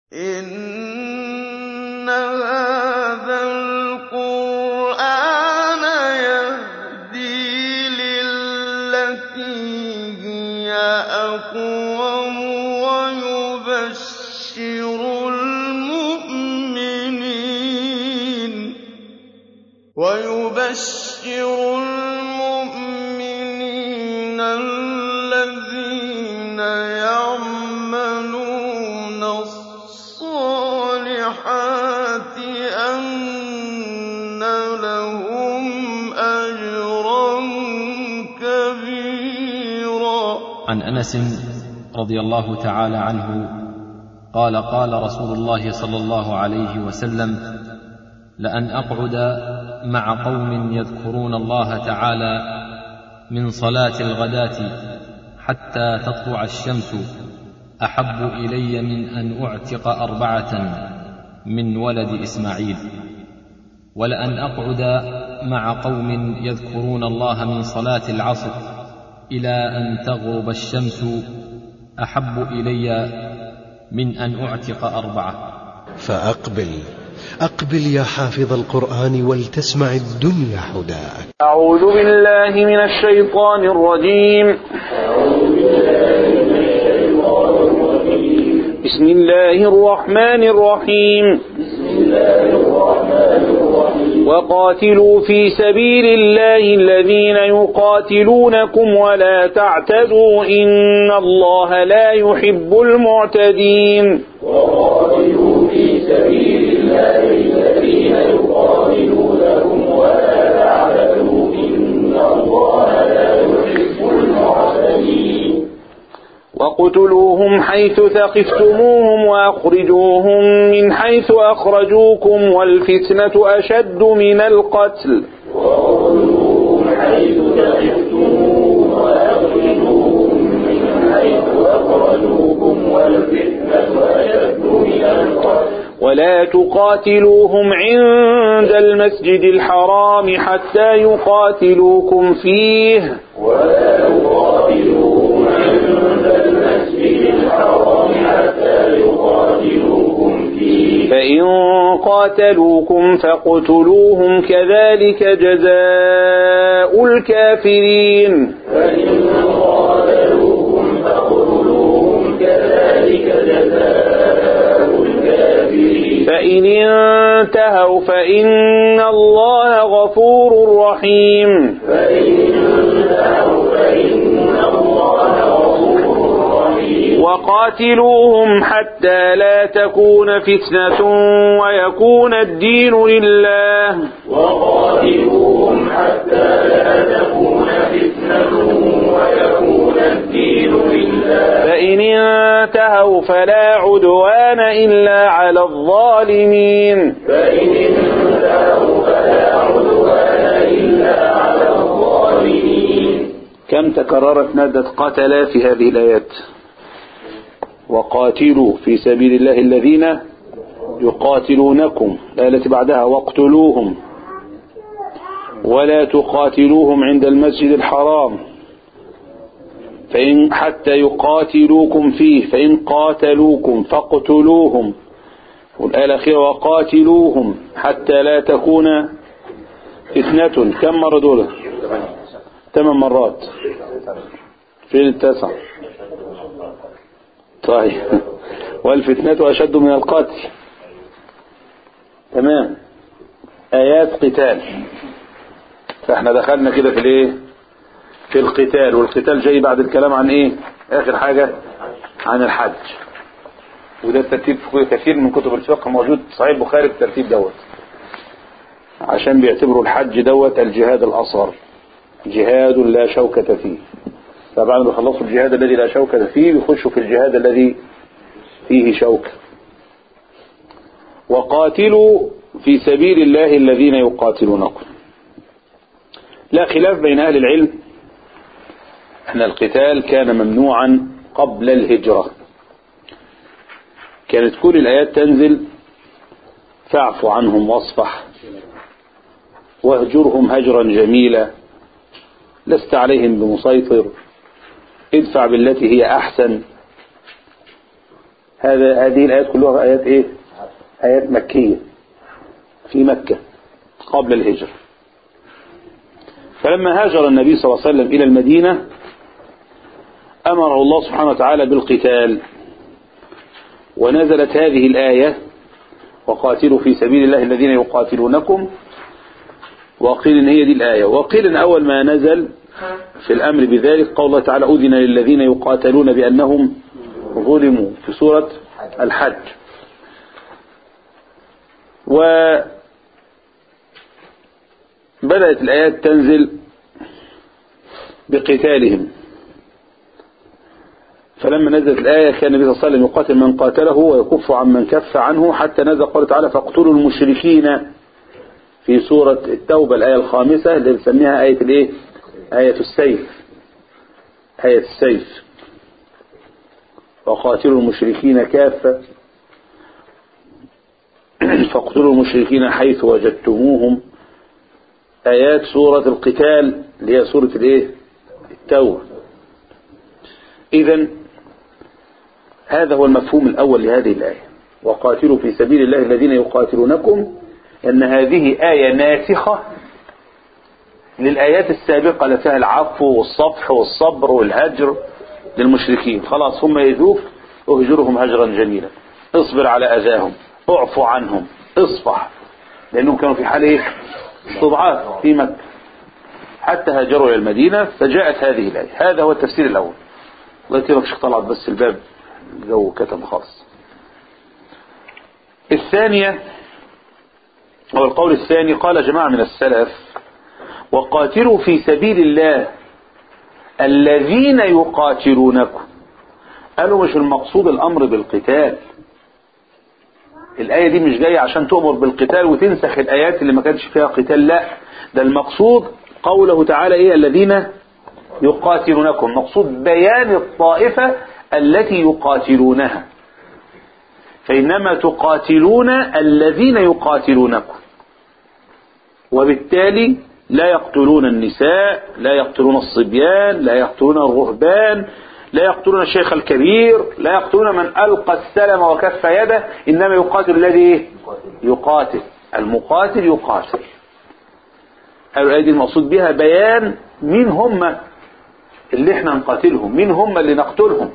إِنَّ هَٰذَا الْقُرْآنَ يَهْدِي لِلَّتِي هِيَ أَقْوَمُ وَيُبَشِّرُ الْمُؤْمِنِينَ الَّذِينَ يَعْمَلُونَ الصَّالِحَاتِ أَنَّ لَهُمْ أَجْرًا كَبِيرًا عن انس رضي الله تعالى عنه قال قال رسول الله صلى الله عليه وسلم لان اقعد مع قوم يذكرون الله تعالى من صلاه الغداه حتى تطلع الشمس احب الي من ان اعتق اربعه من ولد اسماعيل ولان اقعد مع قوم يذكرون الله من صلاه العصر الى ان تغرب الشمس احب الي من ان اعتق اربعه فأقبل أقبل يا حافظ القرآن ولتسمع الدنيا حداك أعوذ بالله من الشيطان الرجيم بسم الله الرحمن الرحيم وقاتلوا في سبيل الله الذين يقاتلونكم ولا تعتدوا إن الله لا يحب المعتدين وقاتلوا في سبيل الله الذين يقاتلونكم ولا تعتدوا إن الله لا يحب المعتدين وقتلوهم حيث ثقفتموهم وأخرجوهم من حيث أخرجوكم والفتنة أشد من القتل وقتلوهم حيث ثقفتموهم وأخرجوهم من حيث أخرجوكم والفتنة أشد من القتل ولا تقاتلوهم عند المسجد الحرام حتى يقاتلوكم فيه ولا تقاتلوهم عند المسجد الحرام حتى يقاتلوكم فيه فإن قاتلوكم فاقتلوهم كذلك جزاء الكافرين فإن قاتلوهم فاقتلوهم كذلك جزاء الكافرين فإن انتهوا فإن الله غفور رحيم فإن انتهوا فإن الله غفور رحيم وقاتلوهم حتى لا تكون فتنة ويكون الدين لله وقاتلوهم حتى لا تكون فتنة ويكون الدين لله فإن انتهوا فلا عدوان إلا على الظالمين فإن انتهوا فلا عدوان إلا على الظالمين كم تكررت مادة قتل في هذه الآيات وقاتلوا في سبيل الله الذين يقاتلونكم الآية التي بعدها واقتلوهم ولا تقاتلوهم عند المسجد الحرام فإن حتى يقاتلوكم فيه فإن قاتلوكم فاقتلوهم والآية الأخيرة وقاتلوهم حتى لا تكون فتنة كم مرة دول ثمان مرات فين التاسع طيب والفتنة أشد من القتل تمام آيات قتال فاحنا دخلنا كده في الايه في القتال والقتال جاي بعد الكلام عن ايه اخر حاجة عن الحج وده الترتيب في كثير من كتب الفقه موجود صحيح البخاري بالترتيب دوت عشان بيعتبروا الحج دوت الجهاد الأصغر جهاد لا شوكة فيه فبعد ما يخلصوا الجهاد الذي لا شوكة فيه يخشوا في الجهاد الذي فيه شوكة وقاتلوا في سبيل الله الذين يقاتلونكم لا خلاف بين أهل العلم أن القتال كان ممنوعا قبل الهجرة كانت كل الآيات تنزل فاعف عنهم واصفح واهجرهم هجرا جميلا لست عليهم بمسيطر ادفع بالتي هي أحسن هذا هذه الآيات كلها آيات إيه آيات مكية في مكة قبل الهجرة فلما هاجر النبي صلى الله عليه وسلم إلى المدينة أمره الله سبحانه وتعالى بالقتال ونزلت هذه الآية وقاتلوا في سبيل الله الذين يقاتلونكم وقيل إن هي دي الآية وقيل إن أول ما نزل في الأمر بذلك قول الله تعالى أذن للذين يقاتلون بأنهم ظلموا في سورة الحج وبدأت الآيات تنزل بقتالهم فلما نزلت الآية كان النبي صلى الله عليه وسلم يقاتل من قاتله ويكف عن من كف عنه حتى نزل قوله تعالى فاقتلوا المشركين في سورة التوبة الآية الخامسة اللي بنسميها آية الإيه؟ آية السيف آية السيف وقاتلوا المشركين كافة فاقتلوا المشركين حيث وجدتموهم آيات سورة القتال اللي هي سورة الإيه؟ التوبة إذا هذا هو المفهوم الأول لهذه الآية وقاتلوا في سبيل الله الذين يقاتلونكم أن هذه آية ناسخة للآيات السابقة اللي فيها العفو والصفح والصبر والهجر للمشركين خلاص هم يذوب اهجرهم هجرا جميلا اصبر على أذاهم اعفو عنهم اصفح لأنهم كانوا في حال ايه استضعاف في مكة حتى هاجروا إلى المدينة فجاءت هذه الآية هذا هو التفسير الأول الله يكرمك شيخ طلعت بس الباب الجو كتم خالص الثانية أو القول الثاني قال جماعة من السلف وقاتلوا في سبيل الله الذين يقاتلونكم قالوا مش المقصود الأمر بالقتال الآية دي مش جاية عشان تؤمر بالقتال وتنسخ الآيات اللي ما كانش فيها قتال لا ده المقصود قوله تعالى إيه الذين يقاتلونكم مقصود بيان الطائفة التي يقاتلونها فإنما تقاتلون الذين يقاتلونكم وبالتالي لا يقتلون النساء لا يقتلون الصبيان لا يقتلون الرهبان لا يقتلون الشيخ الكبير لا يقتلون من ألقى السلم وكف يده إنما يقاتل الذي يقاتل المقاتل يقاتل الآية دي المقصود بها بيان مين هم اللي احنا نقاتلهم مين هم اللي نقتلهم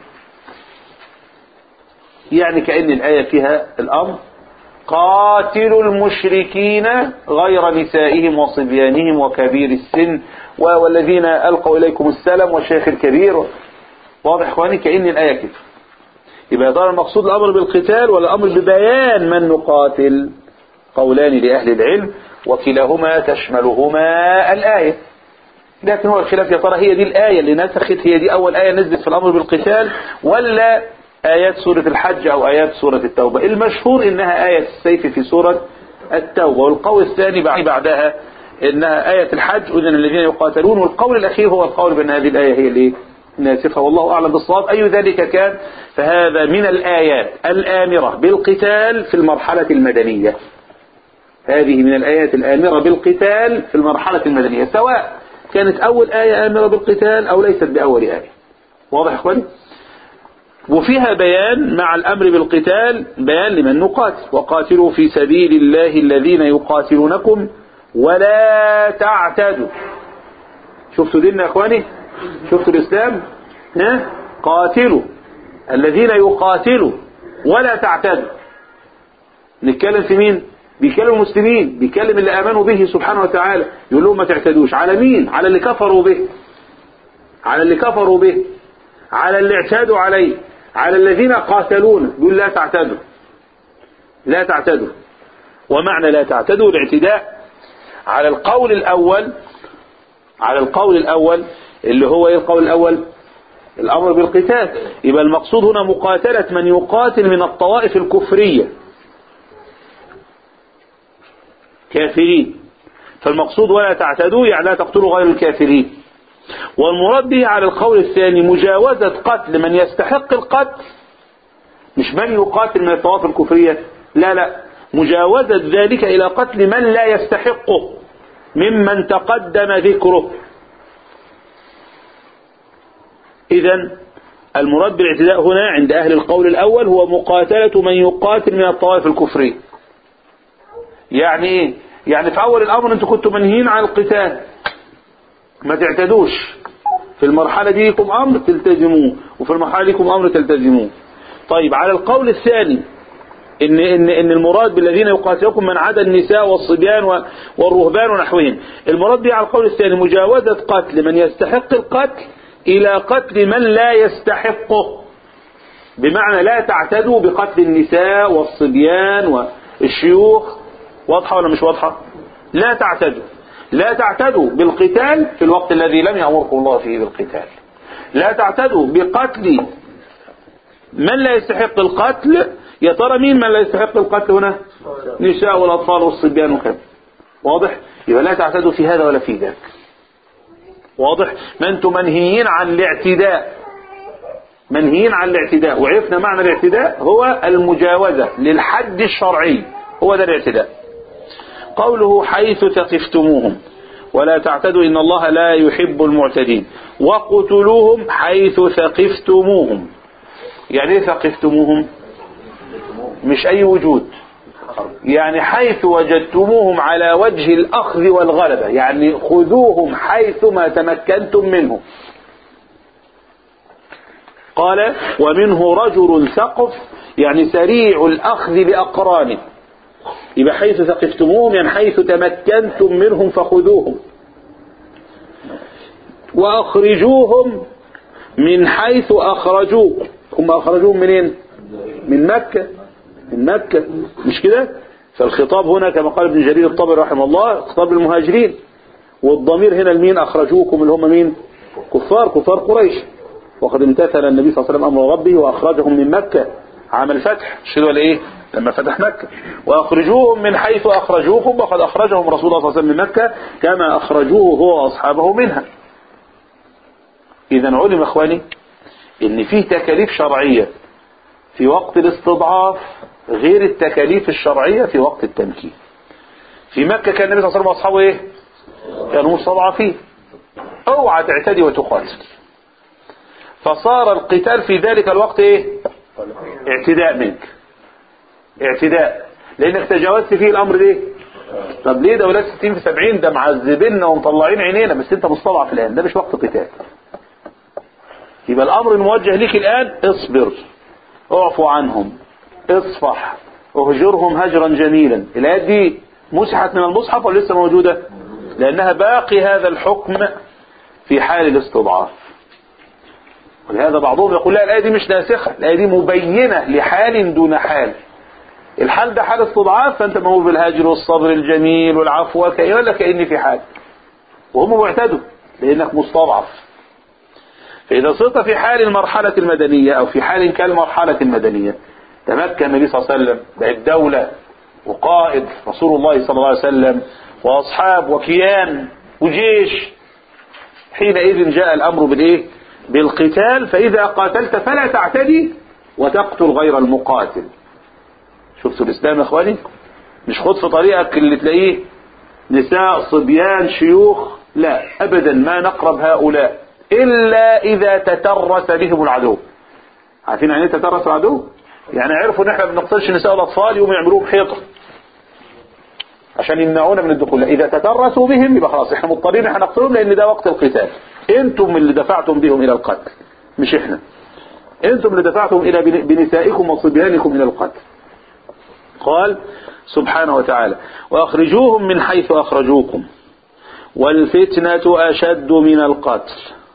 يعني كأن الآية فيها الأمر قاتلوا المشركين غير نسائهم وصبيانهم وكبير السن والذين ألقوا إليكم السلام والشيخ الكبير واضح إخواني كأن الآية كده يبقى يا ترى المقصود الأمر بالقتال ولا الأمر ببيان من نقاتل قولان لأهل العلم وكلاهما تشملهما الآية لكن هو الخلاف يا ترى هي دي الآية اللي نسخت هي دي أول آية نزلت في الأمر بالقتال ولا آيات سورة الحج أو آيات سورة التوبة المشهور إنها آية السيف في سورة التوبة والقول الثاني بعدها إنها آية الحج أذن الذين يقاتلون والقول الأخير هو القول بأن هذه الآية هي الإيه ناسخة والله أعلم بالصواب أي ذلك كان فهذا من الآيات الآمرة بالقتال في المرحلة المدنية هذه من الآيات الآمرة بالقتال في المرحلة المدنية سواء كانت أول آية آمرة بالقتال أو ليست بأول آية واضح أخواني وفيها بيان مع الأمر بالقتال بيان لمن نقاتل وقاتلوا في سبيل الله الذين يقاتلونكم ولا تعتدوا شفتوا ديننا يا أخواني شفتوا الإسلام ها؟ قاتلوا الذين يقاتلوا ولا تعتدوا نتكلم في مين بيكلم المسلمين بيكلم اللي آمنوا به سبحانه وتعالى يقول لهم ما تعتدوش على مين على اللي كفروا به على اللي كفروا به على اللي اعتادوا عليه على الذين قاتلون يقول لا تعتدوا لا تعتدوا ومعنى لا تعتدوا الاعتداء على القول الأول على القول الأول اللي هو ايه القول الأول الأمر بالقتال يبقى المقصود هنا مقاتلة من يقاتل من الطوائف الكفرية كافرين فالمقصود ولا تعتدوا يعني لا تقتلوا غير الكافرين والمراد به على القول الثاني مجاوزة قتل من يستحق القتل مش من يقاتل من الطوائف الكفرية لا لا مجاوزة ذلك إلى قتل من لا يستحقه ممن تقدم ذكره إذا المراد بالاعتداء هنا عند أهل القول الأول هو مقاتلة من يقاتل من الطوائف الكفرية يعني ايه يعني في أول الأمر أنتم كنتم منهيين عن القتال ما تعتدوش في المرحلة دي لكم أمر تلتزموه وفي المرحلة دي لكم أمر تلتزموه طيب على القول الثاني إن, إن, إن المراد بالذين يقاتلكم من عدا النساء والصبيان و- والرهبان ونحوهم المراد به على القول الثاني مجاوزة قتل من يستحق القتل إلى قتل من لا يستحقه بمعنى لا تعتدوا بقتل النساء والصبيان والشيوخ واضحة ولا مش واضحة لا تعتدوا لا تعتدوا بالقتال في الوقت الذي لم يأمركم الله فيه بالقتال لا تعتدوا بقتل من لا يستحق القتل يا ترى مين من لا يستحق القتل هنا نساء والأطفال والصبيان وكذا واضح يبقى لا تعتدوا في هذا ولا في ذاك واضح ما انتم منهيين عن الاعتداء منهيين عن الاعتداء وعرفنا معنى الاعتداء هو المجاوزة للحد الشرعي هو ده الاعتداء قوله حيث ثقفتموهم ولا تعتدوا إن الله لا يحب المعتدين وقتلوهم حيث ثقفتموهم يعني ايه ثقفتموهم مش أي وجود يعني حيث وجدتموهم على وجه الأخذ والغلبة يعني خذوهم حيثما تمكنتم منهم قال ومنه رجل ثقف يعني سريع الأخذ بأقرانه يبقى حيث ثقفتموهم يعني حيث تمكنتم منهم فخذوهم وأخرجوهم من حيث أخرجوكم هم أخرجوهم منين من مكة من مكة مش كده فالخطاب هنا كما قال ابن جرير الطبري رحمه الله خطاب المهاجرين والضمير هنا لمين أخرجوكم اللي هم مين كفار كفار قريش وقد امتثل النبي صلى الله عليه وسلم أمر ربه وأخرجهم من مكة عام الفتح مش كده ولا إيه لما فتح مكة وأخرجوهم من حيث أخرجوكم وقد أخرجهم رسول الله صلى الله عليه وسلم من مكة كما أخرجوه هو وأصحابه منها إذا علم أخواني إن فيه تكاليف شرعية في وقت الاستضعاف غير التكاليف الشرعية في وقت التمكين في مكة كان النبي صلى الله عليه وسلم وأصحابه إيه كانوا مستضعفين اوعى تعتدي وتقاتل فصار القتال في ذلك الوقت ايه اعتداء منك اعتداء لانك تجاوزت فيه الامر ليه طب ليه ده ولاد 60 في 70 ده معذبيننا ومطلعين عينينا بس انت مستضعف الان ده مش وقت قتال يبقى الامر الموجه ليك الان اصبر اعفو عنهم اصفح اهجرهم هجرا جميلا الايات دي مسحت من المصحف ولا لسه موجوده لانها باقي هذا الحكم في حال الاستضعاف ولهذا بعضهم يقول لا الآية دي مش ناسخة الآية دي مبينة لحال دون حال الحال ده حال استضعاف فأنت موهوب بالهجر والصبر الجميل والعفو وكأن ولا كأني في حال وهم معتدوا لأنك مستضعف فإذا صرت في حال المرحلة المدنية أو في حال كالمرحلة المدنية تمكن النبي صلى الله عليه وسلم بقت دولة وقائد رسول الله صلى الله عليه وسلم وأصحاب وكيان وجيش حينئذ جاء الأمر بالإيه بالقتال فإذا قاتلت فلا تعتدي وتقتل غير المقاتل شفتوا الإسلام يا إخواني مش خد في طريقك اللي تلاقيه نساء صبيان شيوخ لا أبدا ما نقرب هؤلاء إلا إذا تترس بهم العدو عارفين يعني ايه تترس العدو يعني عرفوا ان احنا ما بنقتلش النساء والاطفال يقوموا يعملوهم حيطه عشان يمنعونا من الدخول اذا تترسوا بهم يبقى خلاص احنا مضطرين احنا نقتلهم لان ده وقت القتال انتم اللي دفعتم بهم الى القتل مش احنا انتم اللي دفعتم الى بن- بنسائكم وصبيانكم الى القتل قال سبحانه وتعالى واخرجوهم من حيث اخرجوكم والفتنة اشد من القتل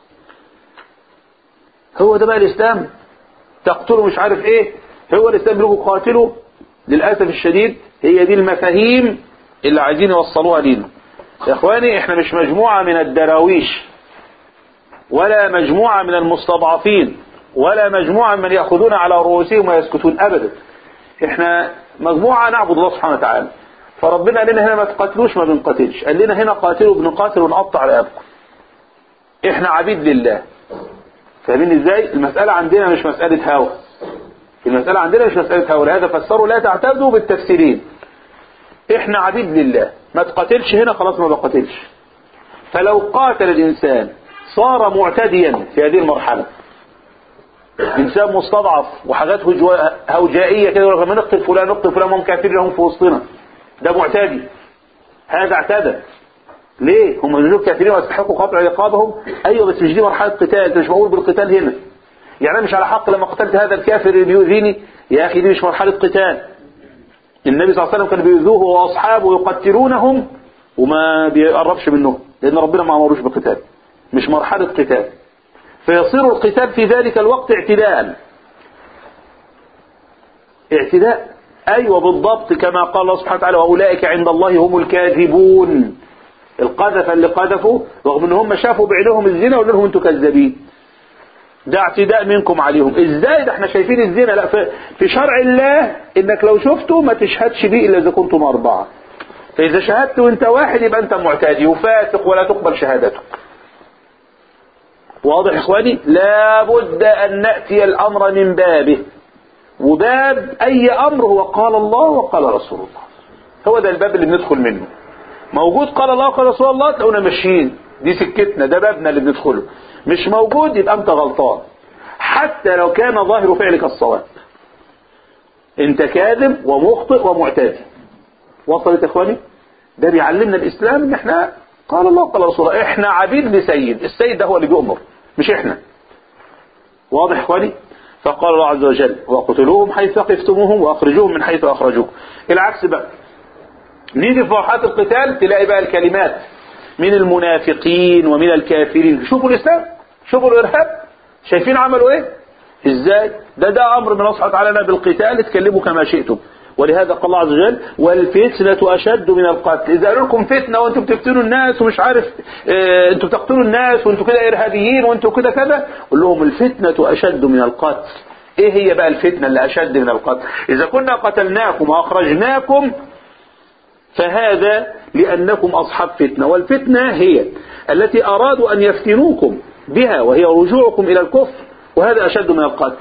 هو ده بقى الاسلام تقتلوا مش عارف ايه هو الاسلام بيقولوا قاتلوا للاسف الشديد هي دي المفاهيم اللي عايزين يوصلوها لينا يا اخواني احنا مش مجموعة من الدراويش ولا مجموعة من المستضعفين ولا مجموعة من يأخذون على رؤوسهم ويسكتون أبدا احنا مجموعة نعبد الله سبحانه وتعالى فربنا قال لنا هنا ما تقاتلوش ما بنقاتلش قال لنا هنا قاتلوا بنقاتل ونقطع رقابكم احنا عبيد لله فاهمين ازاي المسألة عندنا مش مسألة هوى المسألة عندنا مش مسألة هوى لهذا فسروا لا تعتدوا بالتفسيرين احنا عبيد لله ما تقاتلش هنا خلاص ما بقاتلش فلو قاتل الإنسان صار معتديا في هذه المرحلة انسان مستضعف وحاجات هجوا- هوجائيه كده يقول لك لما نقتل فلان نقتل فلان هم كافرين لهم في وسطنا ده معتدي هذا اعتدى ليه هم دول كافرين ويستحقوا قطع رقابهم ايوه بس مش دي مرحله قتال انت مش مقول بالقتال هنا يعني انا مش على حق لما قتلت هذا الكافر اللي بيؤذيني يا اخي دي مش مرحله قتال النبي صلى الله عليه وسلم كان بيؤذوه واصحابه يقتلونهم وما بيقربش منهم لان ربنا ما امروش بالقتال مش مرحله قتال فيصير القتال في ذلك الوقت اعتداء اعتداء ايوه بالضبط كما قال الله سبحانه وتعالى واولئك عند الله هم الكاذبون القذف اللي قذفوا رغم ان هم شافوا بعينهم الزنا وقالوا لهم انتوا كذابين ده اعتداء منكم عليهم ازاي ده احنا شايفين الزنا لا في, في شرع الله انك لو شفته ما تشهدش بيه الا اذا كنتم اربعه فاذا شهدت وانت واحد يبقى انت معتدي وفاسق ولا تقبل شهادتك واضح يا اخواني لابد ان ناتي الامر من بابه وباب اي امر هو قال الله وقال رسول الله هو ده الباب اللي بندخل منه موجود قال الله وقال رسول الله تلاقونا ماشيين دي سكتنا ده بابنا اللي بندخله مش موجود يبقى انت غلطان حتى لو كان ظاهر فعلك الصواب انت كاذب ومخطئ ومعتدي وصلت يا اخواني ده بيعلمنا الاسلام ان احنا قال الله وقال رسول الله احنا عبيد لسيد السيد ده هو اللي بيؤمر مش احنا واضح يا اخواني فقال الله عز وجل وقتلوهم حيث ثقفتموهم واخرجوهم من حيث اخرجوكم العكس بقى نيجي في مرحله القتال تلاقي بقى الكلمات من المنافقين ومن الكافرين شوفوا الاسلام شوفوا الارهاب شايفين عملوا ايه ازاي ده ده امر من الله سبحانه وتعالى بالقتال اتكلموا كما شئتم ولهذا قال الله عز وجل والفتنة أشد من القتل إذا قالوا لكم فتنة وأنتم بتفتنوا الناس ومش عارف اه أنتم بتقتلوا الناس وأنتم كده إرهابيين وأنتم كده كذا قول لهم الفتنة أشد من القتل إيه هي بقى الفتنة اللي أشد من القتل إذا كنا قتلناكم وأخرجناكم فهذا لأنكم أصحاب فتنة والفتنة هي التي أرادوا أن يفتنوكم بها وهي رجوعكم إلى الكفر وهذا أشد من القتل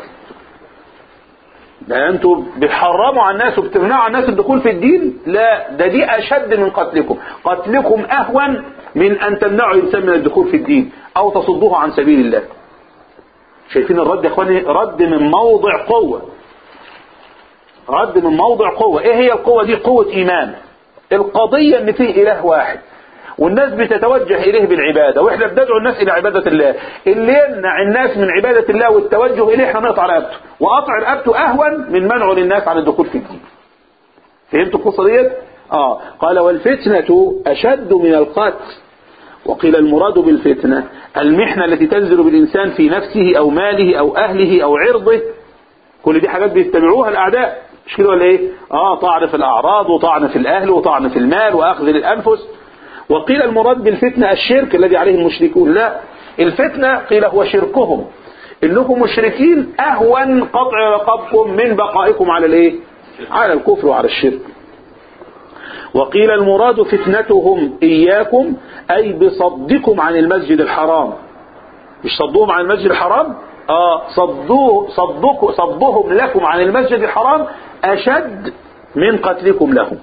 ده أنتم بتحرموا على الناس وبتمنعوا على الناس الدخول في الدين لا ده دي أشد من قتلكم قتلكم أهون من أن تمنعوا الإنسان من الدخول في الدين أو تصدوه عن سبيل الله شايفين الرد يا إخواني رد من موضع قوة رد من موضع قوة إيه هي القوة دي قوة إيمان القضية ان فيه اله واحد والناس بتتوجه اليه بالعبادة واحنا بندعو الناس الى عبادة الله اللي يمنع الناس من عبادة الله والتوجه اليه احنا نقطع رقبته وقطع رقبته اهون من منعه للناس عن الدخول في الدين فهمتوا القصة ديت اه قال والفتنة اشد من القتل وقيل المراد بالفتنة المحنة التي تنزل بالانسان في نفسه او ماله او اهله او عرضه كل دي حاجات بيتبعوها الاعداء مش كده ولا ايه اه طعن في الاعراض وطعن في الاهل وطعن في المال واخذ للانفس وقيل المراد بالفتنة الشرك الذي عليه المشركون لا الفتنة قيل هو شركهم انكم مشركين اهون قطع رقابكم من بقائكم على الايه على الكفر وعلى الشرك وقيل المراد فتنتهم اياكم اي بصدكم عن المسجد الحرام مش صدوهم عن المسجد الحرام اه صدوه صدوك صدهم لكم عن المسجد الحرام اشد من قتلكم لهم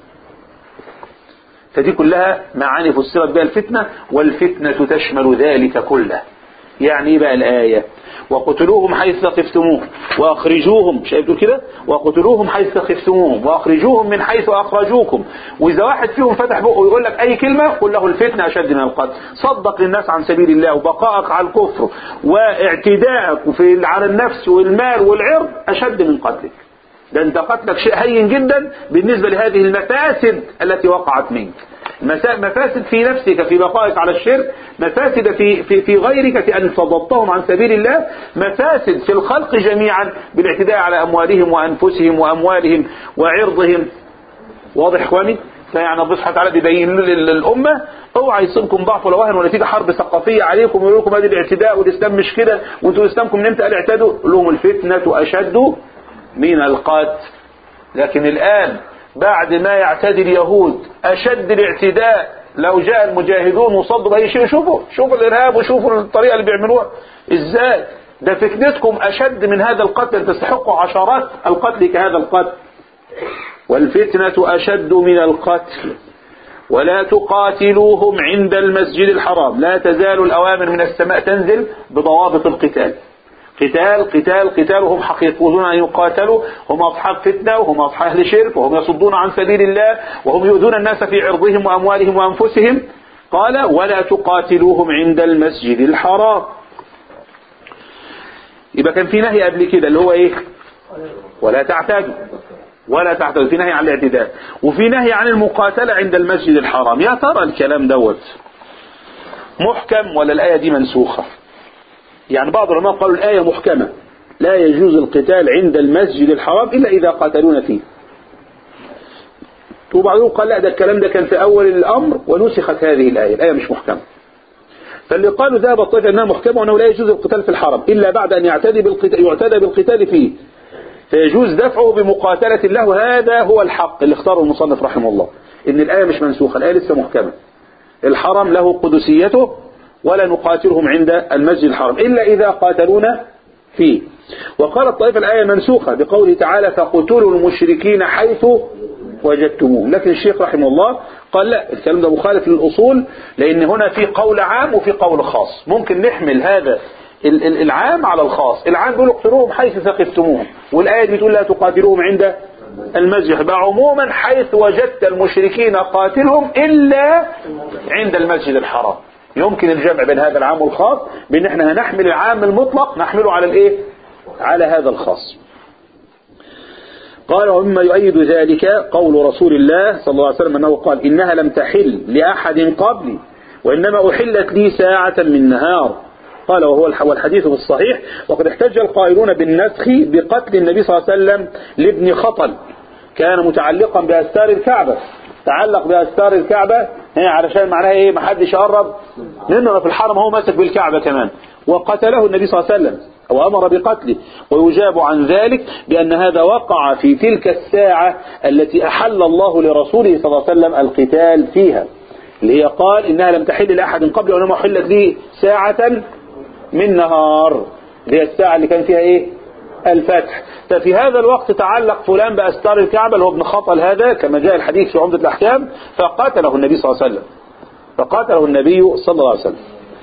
فدي كلها معاني فسرت بها الفتنة والفتنة تشمل ذلك كله يعني ايه بقى الآية وقتلوهم حيث ثقفتموهم وأخرجوهم شايف تقول كده وقتلوهم حيث ثقفتموهم وأخرجوهم من حيث أخرجوكم وإذا واحد فيهم فتح بقه ويقول لك أي كلمة قل له الفتنة أشد من القتل صدق للناس عن سبيل الله وبقائك على الكفر واعتدائك في على النفس والمال والعرض أشد من قتلك ده انت قتلك شيء هين جدا بالنسبة لهذه المفاسد التي وقعت منك مفاسد في نفسك في بقائك على الشرك مفاسد في, في, في غيرك في أن صددتهم عن سبيل الله مفاسد في الخلق جميعا بالاعتداء على أموالهم وأنفسهم وأموالهم وعرضهم واضح إخواني فيعني الله سبحانه وتعالى بيبين للأمة اوعى يصيبكم ضعف ولا وهن ولا تيجي حرب ثقافية عليكم ويقول لكم ادي الاعتداء والإسلام مش كده وانتوا إسلامكم من امتى قال اعتدوا لهم الفتنة أشد من القتل لكن الآن بعد ما يعتدي اليهود أشد الاعتداء لو جاء المجاهدون وصدوا بأي شيء شوفوا شوفوا الإرهاب وشوفوا الطريقة اللي بيعملوها إزاي ده فتنتكم أشد من هذا القتل تستحقوا عشرات القتل كهذا القتل والفتنة أشد من القتل ولا تقاتلوهم عند المسجد الحرام لا تزال الأوامر من السماء تنزل بضوابط القتال قتال قتال قتال وهم حقيقون أن يقاتلوا هم أصحاب فتنة وهم أصحاب أهل شرك وهم يصدون عن سبيل الله وهم يؤذون الناس في عرضهم وأموالهم وأنفسهم قال ولا تقاتلوهم عند المسجد الحرام يبقى كان في نهي قبل كده اللي هو ايه ولا تعتادوا ولا تعتادوا في نهي عن الاعتداء وفي نهي عن المقاتلة عند المسجد الحرام يا ترى الكلام دوت محكم ولا الآية دي منسوخة يعني بعض العلماء قالوا الآية محكمة لا يجوز القتال عند المسجد الحرام إلا إذا قاتلون فيه وبعضهم قال لا ده الكلام ده كان في أول الأمر ونسخت هذه الآية الآية مش محكمة فاللي قالوا ذهب الطائفة أنها محكمة وأنه لا يجوز القتال في الحرم إلا بعد أن يعتدي بالقتال, يعتدى بالقتال فيه فيجوز دفعه بمقاتلة الله هذا هو الحق اللي اختاره المصنف رحمه الله إن الآية مش منسوخة الآية لسه محكمة الحرم له قدسيته ولا نقاتلهم عند المسجد الحرام إلا إذا قاتلونا فيه وقال الطائفة الآية منسوخة بقوله تعالى فقتلوا المشركين حيث وجدتموه لكن الشيخ رحمه الله قال لا الكلام ده مخالف للأصول لأن هنا في قول عام وفي قول خاص ممكن نحمل هذا ال- ال- العام على الخاص العام بيقول اقتلوهم حيث ثقفتموهم والآية دي بتقول لا تقاتلوهم عند المسجد يبقى عموما حيث وجدت المشركين قاتلهم إلا عند المسجد الحرام يمكن الجمع بين هذا العام والخاص بان احنا هنحمل العام المطلق نحمله على الايه على هذا الخاص قال ومما يؤيد ذلك قول رسول الله صلى الله عليه وسلم أنه قال إنها لم تحل لأحد قبلي وإنما أحلت لي ساعة من نهار قال وهو الح- والحديث في الصحيح وقد احتج القائلون بالنسخ بقتل النبي صلى الله عليه وسلم لابن خطل كان متعلقا بأستار الكعبة تعلق بأستار الكعبة هي علشان معناها ايه ما حدش يقرب منه في الحرم هو ماسك بالكعبة كمان وقتله النبي صلى الله عليه وسلم أو أمر بقتله ويجاب عن ذلك بأن هذا وقع في تلك الساعة التي أحل الله لرسوله صلى الله عليه وسلم القتال فيها اللي هي قال إنها لم تحل لأحد قبل وإنما حلت لي ساعة من نهار اللي هي الساعة اللي كان فيها إيه الفتح ففي هذا الوقت تعلق فلان بأستار الكعبة اللي هو ابن خطل هذا كما جاء الحديث في عمدة الأحكام فقاتله النبي صلى الله عليه وسلم فقاتله النبي صلى الله عليه وسلم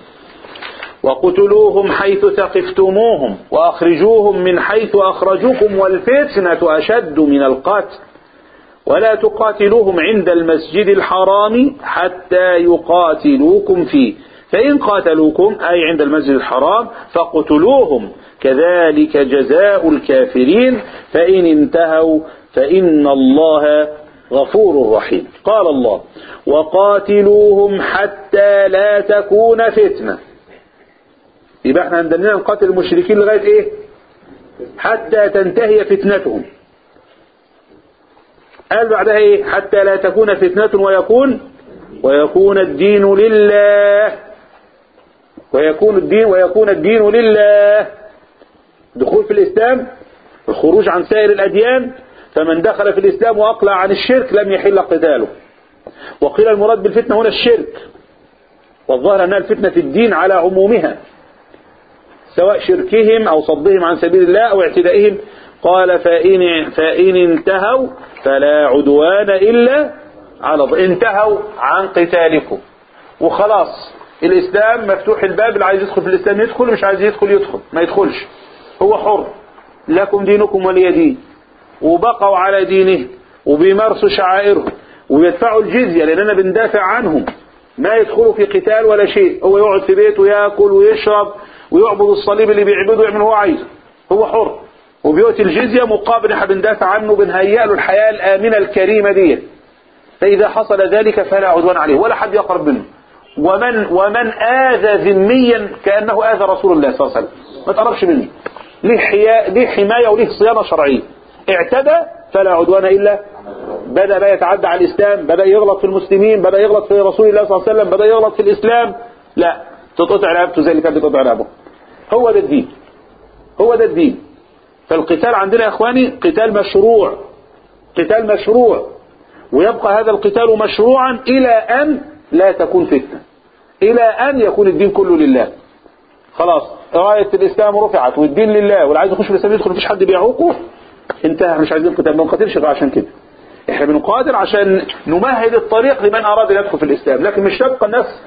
وقتلوهم حيث ثقفتموهم وأخرجوهم من حيث أخرجوكم والفتنة أشد من القتل ولا تقاتلوهم عند المسجد الحرام حتى يقاتلوكم فيه فإن قاتلوكم أي عند المسجد الحرام فاقتلوهم كذلك جزاء الكافرين فإن انتهوا فإن الله غفور رحيم قال الله وقاتلوهم حتى لا تكون فتنه يبقى احنا عندنا نقاتل المشركين لغاية ايه حتى تنتهي فتنتهم قال بعدها ايه حتى لا تكون فتنة ويكون ويكون الدين لله ويكون الدين ويكون الدين لله دخول في الإسلام الخروج عن سائر الأديان فمن دخل في الإسلام وأقلع عن الشرك لم يحل قتاله وقيل المراد بالفتنة هنا الشرك والظاهر أنها الفتنة في الدين على عمومها سواء شركهم أو صدهم عن سبيل الله أو اعتدائهم قال فإن, فإن انتهوا فلا عدوان إلا على الظ- انتهوا عن قتالكم وخلاص الإسلام مفتوح الباب اللي عايز يدخل في الإسلام يدخل مش عايز يدخل يدخل ما يدخلش هو حر لكم دينكم ولي دين وبقوا على دينهم وبيمارسوا شعائرهم ويدفعوا الجزية لأننا بندافع عنهم ما يدخلوا في قتال ولا شيء هو يقعد في بيته ياكل ويشرب ويعبد الصليب اللي بيعبده ويعمل هو عايزه هو حر وبيؤتي الجزية مقابل احنا بندافع عنه بنهيئ له الحياة الآمنة الكريمة دي فإذا حصل ذلك فلا عدوان عليه ولا حد يقرب منه ومن ومن آذى ذميا كأنه آذى رسول الله صلى الله عليه وسلم ما تقربش منه ليه حياء ليه حماية وليه صيانة شرعية اعتدى فلا عدوان إلا بدأ بقى يتعدى على الإسلام بدأ يغلط في المسلمين بدأ يغلط في رسول الله صلى الله عليه وسلم بدأ يغلط في الإسلام لا تتقطع رقبته زي اللي كانت بتقطع رقبه هو ده الدين هو ده الدين فالقتال عندنا يا اخواني قتال مشروع قتال مشروع ويبقى هذا القتال مشروعا الى ان لا تكون فتنة الى ان يكون الدين كله لله خلاص راية الاسلام رفعت والدين لله واللي عايز يخش في الاسلام يدخل مفيش حد بيعوقه انتهى مش عايزين قتال ما نقاتلش غير عشان كده احنا بنقاتل عشان نمهد الطريق لمن اراد ان يدخل في الاسلام لكن مش تبقى الناس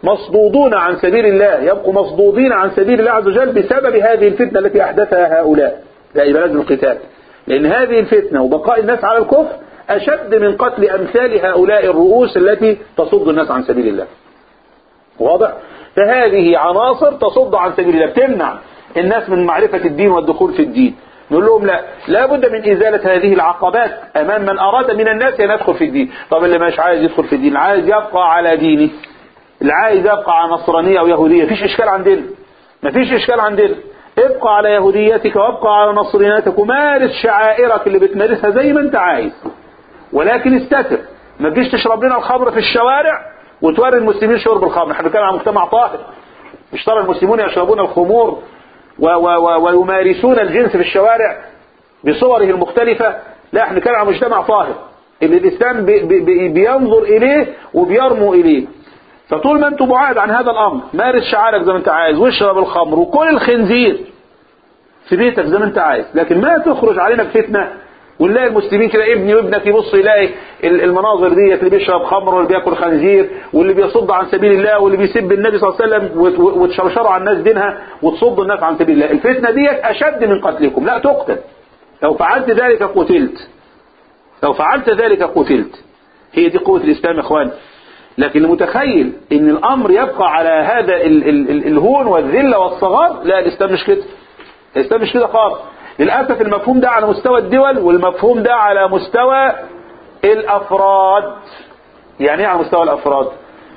مصدودون عن سبيل الله يبقوا مصدودين عن سبيل الله عز وجل بسبب هذه الفتنة التي أحدثها هؤلاء لا يبقى لازم القتال لأن هذه الفتنة وبقاء الناس على الكفر أشد من قتل أمثال هؤلاء الرؤوس التي تصد الناس عن سبيل الله واضح فهذه عناصر تصد عن سبيل الله بتمنع الناس من معرفة الدين والدخول في الدين نقول لهم لا لا بد من إزالة هذه العقبات أمام من أراد من الناس أن يدخل في الدين طب اللي مش عايز يدخل في الدين عايز يبقى على دينه اللي عايز يبقى على نصرانية أو يهودية مفيش إشكال عندنا مفيش إشكال عندنا ابقى على يهوديتك وابقى على نصرانيتك ومارس شعائرك اللي بتمارسها زي ما انت عايز ولكن استتر ما تجيش تشرب لنا الخمر في الشوارع وتوري المسلمين شرب الخمر احنا بنتكلم عن مجتمع طاهر مش ترى المسلمون يشربون الخمور و و و ويمارسون الجنس في الشوارع بصوره المختلفة لا احنا بنتكلم عن مجتمع طاهر اللي الإسلام بي بي بينظر إليه وبيرمو إليه فطول ما انتم بعاد عن هذا الأمر مارس شعارك زي ما انت عايز واشرب الخمر وكل الخنزير في بيتك زي ما انت عايز لكن ما تخرج علينا بفتنة ونلاقي المسلمين كده ابني وابنك يبص يلاقي المناظر دي اللي بيشرب خمر واللي بياكل خنزير واللي بيصد عن سبيل الله واللي بيسب النبي صلى الله عليه وسلم وتشرشروا على الناس دينها وتصد الناس عن سبيل الله الفتنة ديت أشد من قتلكم لا تقتل لو فعلت ذلك قتلت لو فعلت ذلك قتلت هي دي قوة الإسلام يا إخوان لكن المتخيل ان الامر يبقى على هذا ال ال ال الهون والذلة والصغار لا الاسلام مش كده الاسلام مش كده خالص للأسف المفهوم ده على مستوى الدول والمفهوم ده على مستوى الأفراد يعني ايه على مستوى الأفراد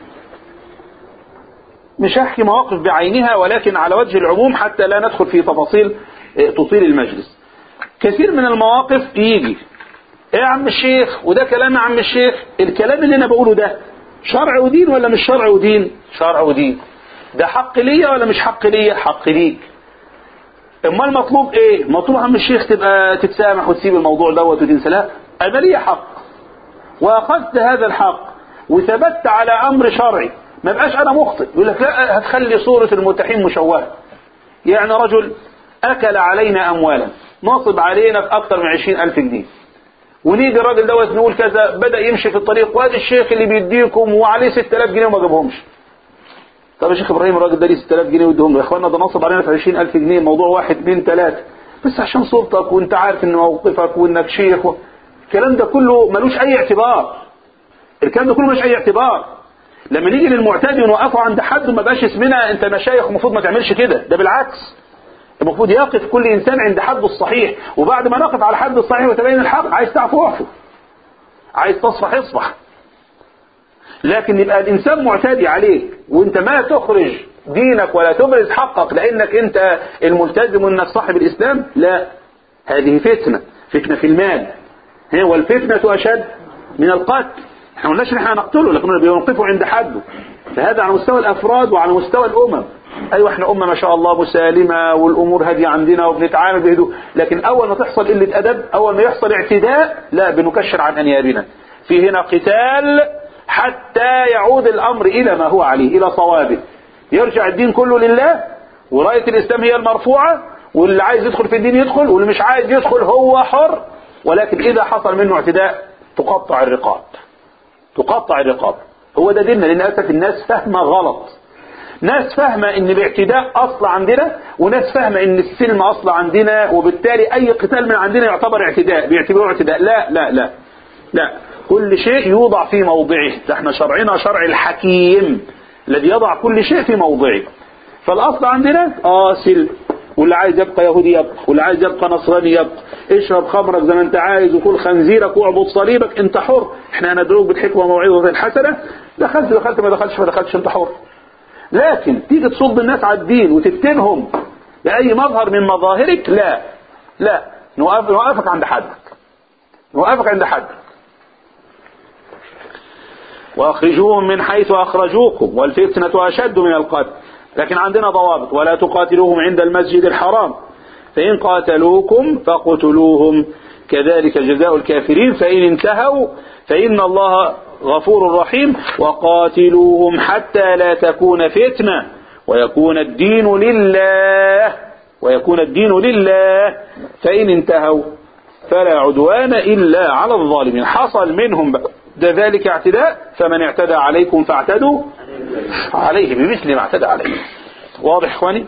مش هحكي مواقف بعينها ولكن على وجه العموم حتى لا ندخل في تفاصيل تطيل المجلس كثير من المواقف يجي ايه يا عم الشيخ وده كلام يا عم الشيخ الكلام اللي انا بقوله ده شرع ودين ولا مش شرع ودين شرع ودين ده حق ليا ولا مش حق ليا حق ليك اما المطلوب ايه مطلوب عم الشيخ تبقى تتسامح وتسيب الموضوع دوت وتنسى لا انا لي حق واخذت هذا الحق وثبت على امر شرعي ما بقاش انا مخطئ يقول لك لا هتخلي صورة المتحين مشوهة يعني رجل اكل علينا اموالا نصب علينا في اكثر من عشرين الف جنيه ونيجي الراجل دوت نقول كذا بدأ يمشي في الطريق وادي الشيخ اللي بيديكم وعليه 6000 جنيه وما جابهمش طب يا شيخ ابراهيم الراجل ده ليه 6000 جنيه ويديهم له يا اخوانا ده نصب علينا في 20000 جنيه الموضوع واحد اثنين ثلاثة بس عشان صورتك وانت عارف ان موقفك وانك شيخ و... الكلام ده كله ملوش اي اعتبار الكلام ده كله ملوش اي اعتبار لما نيجي للمعتدي ونوقفه عند حد ما بقاش اسمنا انت مشايخ المفروض ما تعملش كده ده بالعكس المفروض يقف كل انسان عند حده الصحيح وبعد ما نقف على حد الصحيح وتبين الحق عايز تعفو اعفو عايز تصفح اصفح لكن يبقى الانسان معتدي عليك وانت ما تخرج دينك ولا تبرز حقك لانك انت الملتزم وانك صاحب الاسلام لا هذه فتنة فتنة في المال والفتنة اشد من القتل احنا قلناش ان احنا نقتله لكن بيوقفه عند حده فهذا على مستوى الافراد وعلى مستوى الامم ايوه احنا امه ما شاء الله مسالمه والامور هاديه عندنا وبنتعامل بهدوء لكن اول ما تحصل قله ادب اول ما يحصل اعتداء لا بنكشر عن انيابنا في هنا قتال حتى يعود الامر الى ما هو عليه الى صوابه يرجع الدين كله لله ورايه الاسلام هي المرفوعه واللي عايز يدخل في الدين يدخل واللي مش عايز يدخل هو حر ولكن اذا حصل منه اعتداء تقطع الرقاب تقطع الرقاب هو ده ديننا للاسف الناس فاهمه غلط ناس فاهمة ان الاعتداء اصل عندنا وناس فاهمة ان السلم اصل عندنا وبالتالي اي قتال من عندنا يعتبر اعتداء بيعتبروه اعتداء لا لا لا لا كل شيء يوضع في موضعه ده احنا شرعنا شرع الحكيم الذي يضع كل شيء في موضعه فالاصل عندنا اه سلم واللي عايز يبقى يهودي يبقى واللي عايز يبقى نصراني يبقى اشرب خمرك زي ما انت عايز وكل خنزيرك واعبد صليبك انت حر احنا ندعوك بالحكمه وموعظه الحسنه دخلت دخلت ما دخلتش ما دخلتش انت حر لكن تيجي تصد الناس على الدين وتفتنهم بأي مظهر من مظاهرك لا لا نوقف نوقفك عند حدك نوقفك عند حدك وأخرجوهم من حيث أخرجوكم والفتنة أشد من القتل لكن عندنا ضوابط ولا تقاتلوهم عند المسجد الحرام فإن قاتلوكم فاقتلوهم كذلك جزاء الكافرين فإن انتهوا فإن الله غفور رحيم وقاتلوهم حتى لا تكون فتنة ويكون الدين لله ويكون الدين لله فإن انتهوا فلا عدوان إلا على الظالمين حصل منهم ده ذلك اعتداء فمن اعتدى عليكم فاعتدوا عليه بمثل ما اعتدى عليه واضح اخواني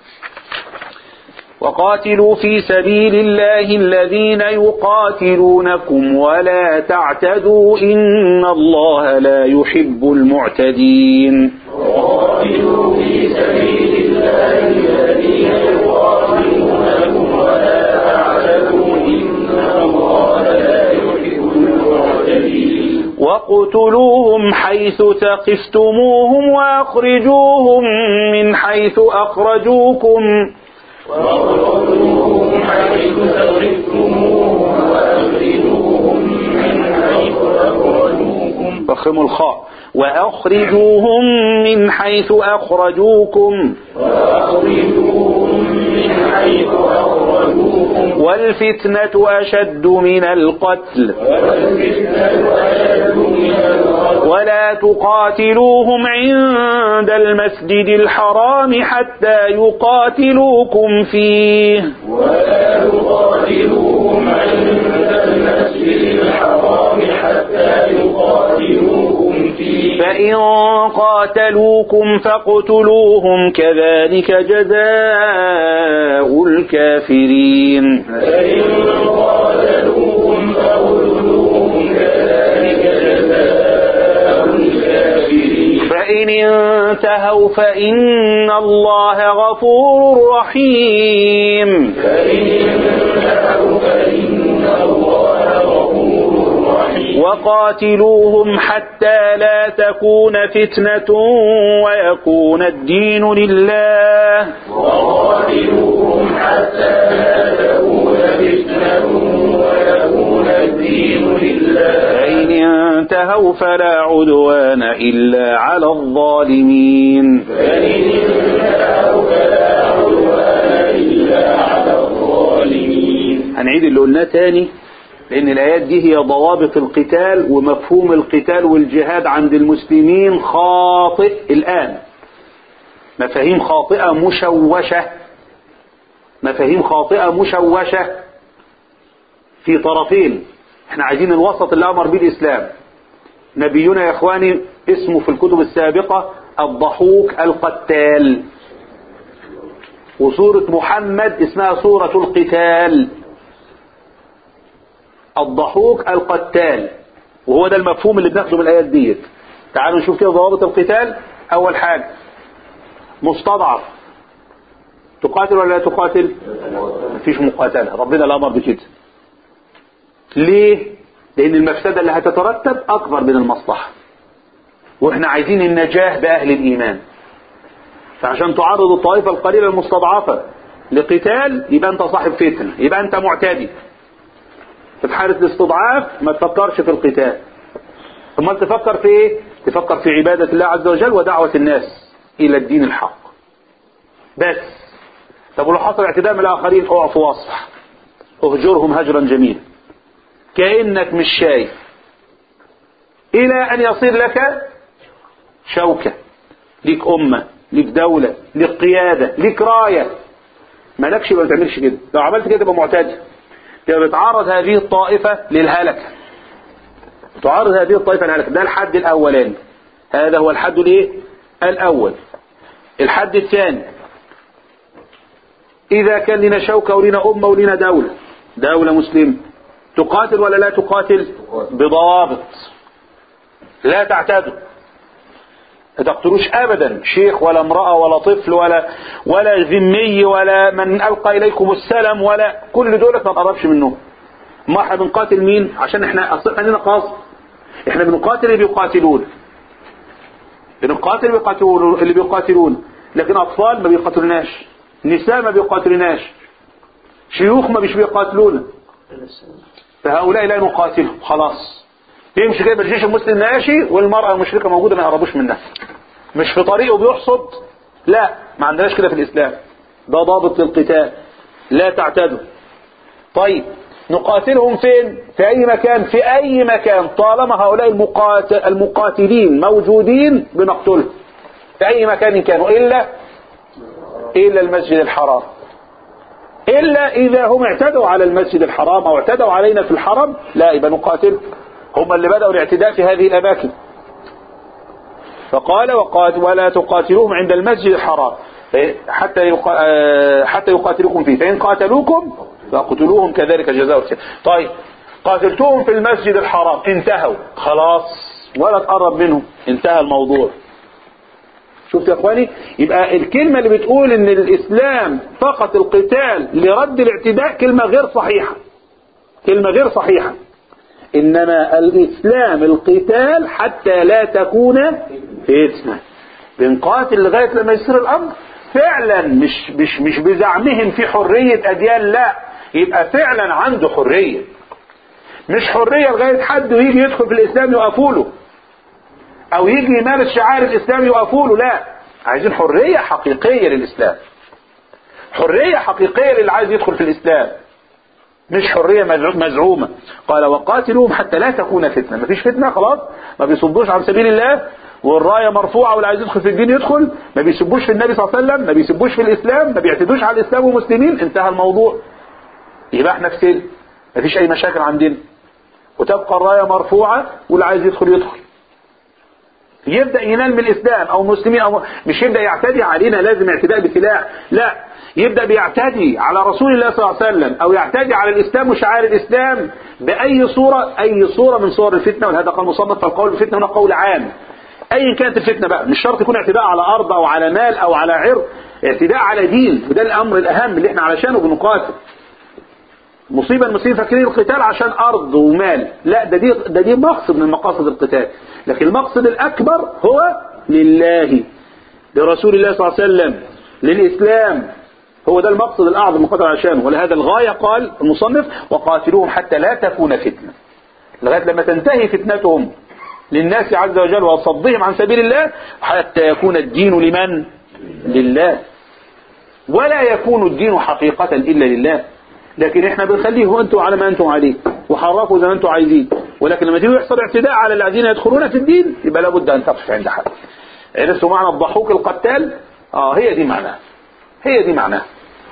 وقاتلوا في سبيل الله الذين يقاتلونكم ولا تعتدوا إن الله لا يحب المعتدين وقاتلوا في سبيل الله الذين يقاتلونكم ولا تعتدوا إن الله لا يحب المعتدين واقتلوهم حيث ثقفتموهم وأخرجوهم من حيث أخرجوكم واقتلوهم حيث ثقفتموهم وأخرجوهم من حيث أخرجوكم فخموا الخاء وأخرجوهم من حيث أخرجوكم وأخرجوهم من حيث أخرجوكم والفتنة أشد من القتل والفتنة أشد من القتل ولا تقاتلوهم عند المسجد الحرام حتى يقاتلوكم فيه ولا تقاتلوهم عند المسجد الحرام حتى يقاتلوكم فيه فإن قاتلوكم فاقتلوهم كذلك جزاء الكافرين فإن قاتلوهم فاقتلوهم كذلك جزاء الكافرين فإن انتهوا فإن الله غفور رحيم فإن انتهوا فإن الله غفور رحيم وقاتلوهم حتى لا تكون فتنة ويكون الدين لله وقاتلوهم حتى لا تكون فتنة ويكون الدين لله فإن انتهوا فلا عدوان إلا على الظالمين فإن انتهوا فلا عدوان إلا على الظالمين هنعيد اللي قلناه تاني لأن الآيات دي هي ضوابط القتال ومفهوم القتال والجهاد عند المسلمين خاطئ الآن مفاهيم خاطئة مشوشة مفاهيم خاطئة مشوشة في طرفين احنا عايزين الوسط اللي أمر به الإسلام نبينا يا إخواني اسمه في الكتب السابقة الضحوك القتال وسورة محمد اسمها سورة القتال الضحوك القتال وهو ده المفهوم اللي بناخده من الآيات ديت تعالوا نشوف كده ضوابط القتال أول حاجة مستضعف تقاتل ولا لا تقاتل مفيش مقاتلة ربنا الأمر بكده ليه لأن المفسدة اللي هتترتب أكبر من المصلحة وإحنا عايزين النجاة بأهل الإيمان فعشان تعرض الطائفة القليلة المستضعفة لقتال يبقى أنت صاحب فتنة يبقى أنت معتدي في حالة الاستضعاف ما تفكرش في القتال ثم تفكر في ايه تفكر في عبادة الله عز وجل ودعوة الناس الى الدين الحق بس طب ولو حصل اعتداء من الاخرين اقف واصفح اهجرهم هجرا جميلا كأنك مش شايف الى ان يصير لك شوكة ليك امة ليك دولة ليك قيادة ليك راية مالكش ما تعملش كده لو عملت كده تبقى معتدي تبقى بتعرض هذه الطائفة للهلكة تعرض هذه الطائفة للهلكة ده الحد الأولاني هذا هو الحد الايه الأول الحد الثاني إذا كان لنا شوكة ولنا أمة ولنا دولة دولة مسلمة تقاتل ولا لا تقاتل بضوابط لا تعتدوا ما تقتلوش ابدا شيخ ولا امرأة ولا طفل ولا ولا ذمي ولا من القى اليكم السلام ولا كل دول ما تقربش منهم ما احنا بنقاتل مين عشان احنا اصلا عندنا قاصد احنا بنقاتل اللي بيقاتلون بنقاتل اللي بيقاتلون اللي بيقاتلون لكن اطفال ما بيقاتلوناش نساء ما بيقاتلوناش شيوخ ما مش بيقاتلونا فهؤلاء لا نقاتلهم خلاص يمشي كده الجيش المسلم ماشي والمرأة المشركة موجودة ما يقربوش منها مش في طريقه بيحصد لا ما عندناش كده في الإسلام ده ضابط للقتال لا تعتدوا طيب نقاتلهم فين في أي مكان في أي مكان طالما هؤلاء المقاتل المقاتلين موجودين بنقتلهم في أي مكان كانوا إلا إلا المسجد الحرام إلا إذا هم اعتدوا على المسجد الحرام أو اعتدوا علينا في الحرم لا يبقى نقاتل هم اللي بدأوا الاعتداء في هذه الأماكن فقال وقات ولا تقاتلوهم عند المسجد الحرام حتى يقا... آه، حتى يقاتلوكم فيه فإن قاتلوكم فاقتلوهم كذلك جزاء الكافرين. طيب قاتلتوهم في المسجد الحرام انتهوا خلاص ولا تقرب منهم انتهى الموضوع شفت يا اخواني يبقى الكلمة اللي بتقول ان الاسلام فقط القتال لرد الاعتداء كلمة غير صحيحة كلمة غير صحيحة انما الاسلام القتال حتى لا تكون فتنة بنقاتل لغاية لما يصير الامر فعلا مش مش مش بزعمهم في حرية اديان لا يبقى فعلا عنده حرية مش حرية لغاية حد ويجي يدخل في الاسلام يوقفوا له او يجي يمارس شعائر الاسلام يوقفوا له لا عايزين حرية حقيقية للاسلام حرية حقيقية للي عايز يدخل في الاسلام مش حرية مزعو- مزعومة قال وقاتلوهم حتى لا تكون فتنة مفيش فتنة خلاص ما بيصدوش عن سبيل الله والراية مرفوعة واللي عايز يدخل في الدين يدخل ما بيسبوش في النبي صلى الله عليه وسلم ما بيسبوش في الإسلام ما بيعتدوش على الإسلام والمسلمين انتهى الموضوع يبقى احنا في سلم مفيش أي مشاكل عندنا وتبقى الراية مرفوعة واللي عايز يدخل يدخل يبدأ ينال من الإسلام أو المسلمين أو مش يبدأ يعتدي علينا لازم اعتداء بسلاح لا يبدأ بيعتدي على رسول الله صلى الله عليه وسلم أو يعتدي على الإسلام وشعائر الإسلام بأي صورة أي صورة من صور الفتنة وهذا قال مصنف فالقول بالفتنة هنا قول عام أيا كانت الفتنة بقى مش شرط يكون اعتداء على أرض أو على مال أو على عرض اعتداء على دين وده الأمر الأهم اللي احنا علشانه بنقاتل مصيبة المسلمين فاكرين القتال عشان أرض ومال لا ده دي, ده دي مقصد من مقاصد القتال لكن المقصد الأكبر هو لله لرسول الله صلى الله عليه وسلم للإسلام هو ده المقصد الأعظم مقاتل عشانه ولهذا الغاية قال المصنف وقاتلوهم حتى لا تكون فتنة لغاية لما تنتهي فتنتهم للناس عز وجل وصدهم عن سبيل الله حتى يكون الدين لمن لله ولا يكون الدين حقيقة إلا لله لكن احنا بنخليه انتم على ما انتم عليه وحركوا زي ما انتم عايزين ولكن لما تيجي يحصل اعتداء على الذين يدخلون في الدين يبقى لابد ان تقف عند حد عرفتوا معنى الضحوك القتال اه هي دي معناها هي دي معناها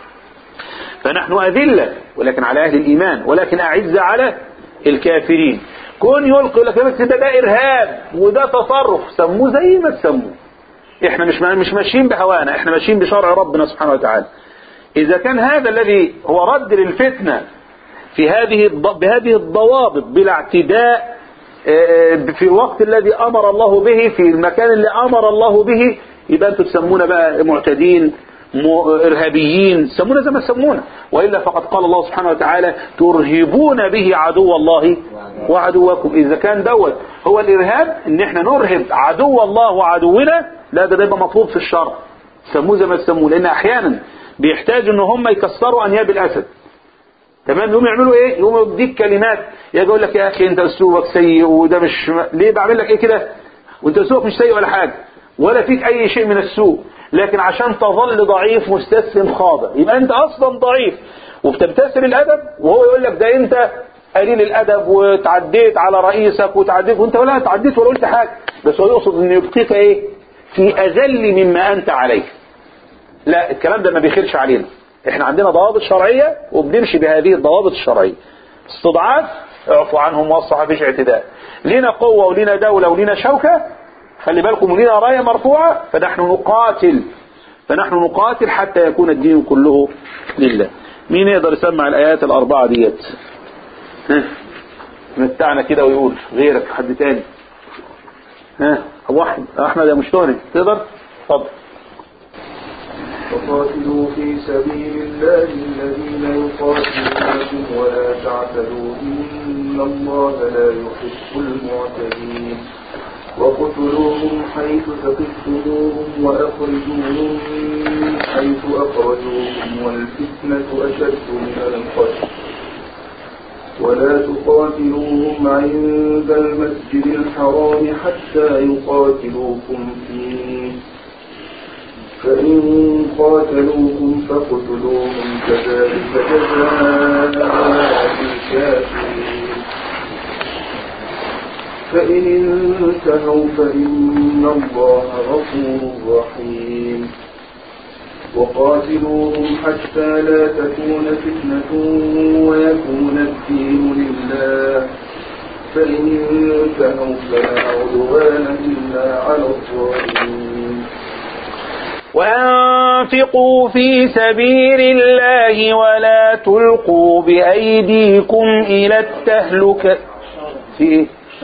فنحن أذلة ولكن على أهل الإيمان ولكن أعز على الكافرين كون يلقي لك بس ده ده إرهاب وده تصرف سموه زي ما تسموه احنا مش مش ماشيين بهوانا احنا ماشيين بشرع ربنا سبحانه وتعالى إذا كان هذا الذي هو رد للفتنة في هذه الض- بهذه الضوابط بلا اعتداء آه، في الوقت الذي أمر الله به في المكان اللي أمر الله به يبقى أنتم تسمونا بقى معتدين م- إرهابيين سمونا زي ما تسمونا وإلا فقد قال الله سبحانه وتعالى ترهبون به عدو الله وعدوكم إذا كان دوت هو الإرهاب إن إحنا نرهب عدو الله وعدونا لا ده ده يبقى مطلوب في الشرع سموه زي ما تسموه لأن أحيانا بيحتاج ان هم يكسروا انياب الاسد تمام يقوموا يعملوا ايه يقوموا يديك كلمات يجي يقول لك يا اخي انت اسلوبك سيء وده مش ليه بعمل لك ايه كده وانت اسلوبك مش سيء ولا حاجه ولا فيك اي شيء من السوء لكن عشان تظل ضعيف مستسلم خاضع يبقى انت اصلا ضعيف وبتمتثل الادب وهو يقول لك ده انت قليل الادب وتعديت على رئيسك وتعديت وانت ولا تعديت ولا قلت حاجه بس هو يقصد ان يبقيك ايه في اذل مما انت عليه لا الكلام ده ما بيخيرش علينا احنا عندنا ضوابط شرعية وبنمشي بهذه الضوابط الشرعية استضعاف اعفوا عنهم واصفح مفيش اعتداء لنا قوة ولنا دولة ولنا شوكة خلي بالكم ولنا راية مرفوعة فنحن نقاتل فنحن نقاتل حتى يكون الدين كله لله مين يقدر يسمع الآيات الأربعة ديت ها متعنا كده ويقول غيرك حد تاني ها أبو أحمد أحمد يا مشتوني تقدر اتفضل وقاتلوا في سبيل الله الذين يقاتلونكم ولا تعتدوا إن الله لا يحب المعتدين وقتلوهم حيث ثقفتموهم وأخرجوهم من حيث أخرجوهم والفتنة أشد من القتل ولا تقاتلوهم عند المسجد الحرام حتى يقاتلوكم فيه فإن قاتلوكم فاقتلوهم كذلك جزاء الكافرين فإن انتهوا فإن الله غفور رحيم وقاتلوهم حتى لا تكون فتنة ويكون الدين لله فإن انتهوا فلا عدوان إلا على الظالمين وأنفقوا في سبيل الله ولا تلقوا بأيديكم إلى التهلكة في إيه؟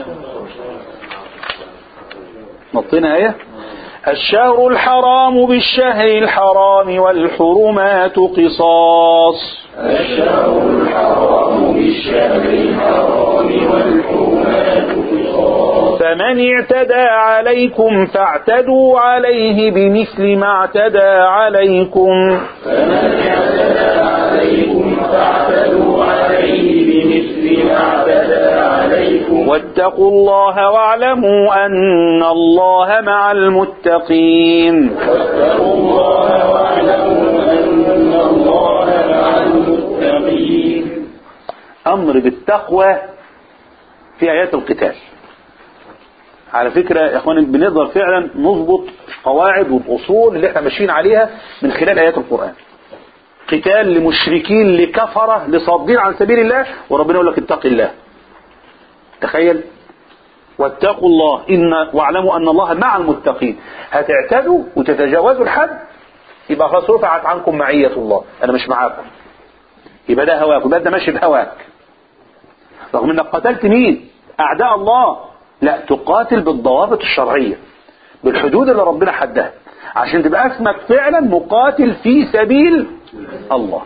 نطينا آية الشهر الحرام بالشهر الحرام والحرمات قصاص الشهر الحرام بالشهر الحرام والحرمات قصاص فمن اعتدى عليكم فاعتدوا عليه بمثل ما اعتدى عليكم فمن اعتدى عليكم فاعتدوا عليه بمثل ما اعتدى عليكم واتقوا الله واعلموا أن الله مع المتقين واتقوا الله واعلموا أن الله مع المتقين أمر بالتقوى في آيات القتال على فكرة يا اخواني بنقدر فعلا نضبط القواعد والأصول اللي احنا ماشيين عليها من خلال آيات القرآن قتال لمشركين لكفرة لصادين عن سبيل الله وربنا يقول لك اتق الله تخيل واتقوا الله إن واعلموا أن الله مع المتقين هتعتدوا وتتجاوزوا الحد يبقى خلاص رفعت عنكم معية الله أنا مش معاكم يبقى ده هواك يبقى أنت ماشي بهواك رغم انك قتلت مين اعداء الله لا تقاتل بالضوابط الشرعية بالحدود اللي ربنا حدها عشان تبقى اسمك فعلا مقاتل في سبيل الله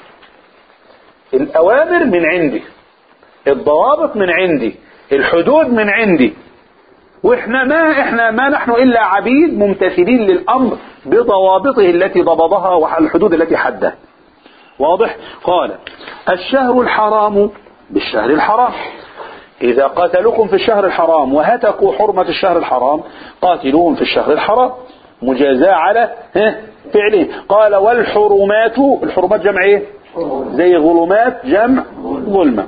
الاوامر من عندي الضوابط من عندي الحدود من عندي واحنا ما احنا ما نحن الا عبيد ممتثلين للامر بضوابطه التي ضبطها والحدود التي حدها واضح قال الشهر الحرام بالشهر الحرام إذا قاتلوكم في الشهر الحرام وهتكوا حرمة الشهر الحرام قاتلوهم في الشهر الحرام مجازاة على ها فعله قال والحرمات الحرمات جمع ايه زي ظلمات جمع ظلمة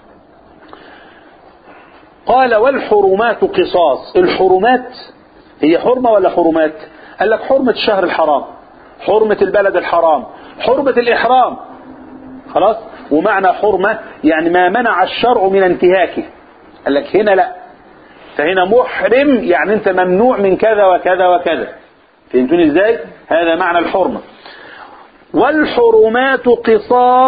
قال والحرمات قصاص الحرمات هي حرمة ولا حرمات قال لك حرمة الشهر الحرام حرمة البلد الحرام حرمة الإحرام خلاص ومعنى حرمة يعني ما منع الشرع من انتهاكه قال لك هنا لا فهنا محرم يعني انت ممنوع من كذا وكذا وكذا فهمتوني ازاي هذا معنى الحرمة والحرمات قصاص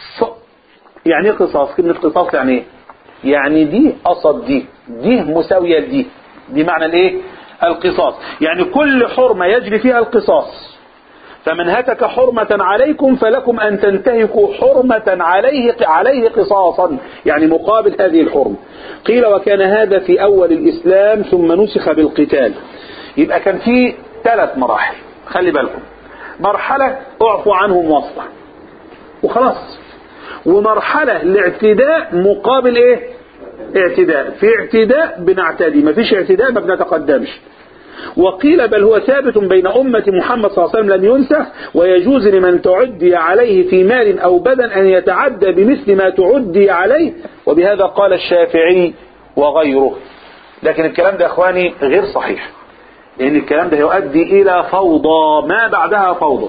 يعني ايه قصاص كلمة قصاص يعني ايه يعني دي قصد دي دي مساوية لدي دي معنى الايه القصاص يعني كل حرمة يجري فيها القصاص فمن هتك حرمة عليكم فلكم أن تنتهكوا حرمة عليه عليه قصاصا يعني مقابل هذه الحرمة قيل وكان هذا في أول الإسلام ثم نسخ بالقتال يبقى كان في ثلاث مراحل خلي بالكم مرحلة اعفوا عنهم واصلح وخلاص ومرحلة الاعتداء مقابل ايه اعتداء في اعتداء بنعتدي ما فيش اعتداء ما بنتقدمش وقيل بل هو ثابت بين أمة محمد صلى الله عليه وسلم لم ينسخ ويجوز لمن تعدي عليه في مال أو بدن أن يتعدى بمثل ما تعدي عليه وبهذا قال الشافعي وغيره لكن الكلام ده أخواني غير صحيح لأن الكلام ده يؤدي إلى فوضى ما بعدها فوضى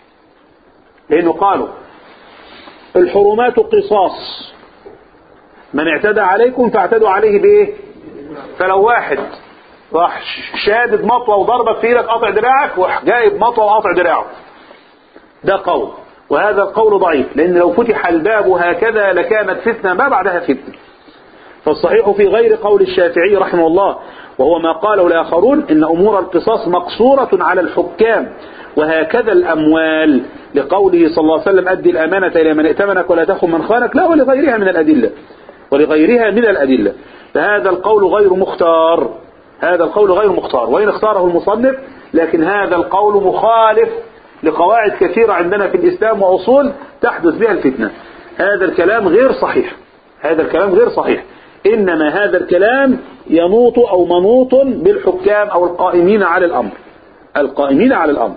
لأنه قالوا الحرمات قصاص من اعتدى عليكم فاعتدوا عليه بإيه فلو واحد راح شادد مطوة وضربك في ايدك قاطع دراعك وراح جايب مطوة وقاطع دراعه ده قول وهذا القول ضعيف لأن لو فتح الباب هكذا لكانت فتنة ما بعدها فتنة فالصحيح في غير قول الشافعي رحمه الله وهو ما قاله الآخرون إن أمور القصاص مقصورة على الحكام وهكذا الأموال لقوله صلى الله عليه وسلم أدي الأمانة إلى من ائتمنك ولا تخن من خانك لا ولغيرها من الأدلة ولغيرها من الأدلة فهذا القول غير مختار هذا القول غير مختار وإن اختاره المصنف لكن هذا القول مخالف لقواعد كثيرة عندنا في الإسلام وأصول تحدث بها الفتنة هذا الكلام غير صحيح هذا الكلام غير صحيح إنما هذا الكلام ينوط أو منوط بالحكام أو القائمين على الأمر القائمين على الأمر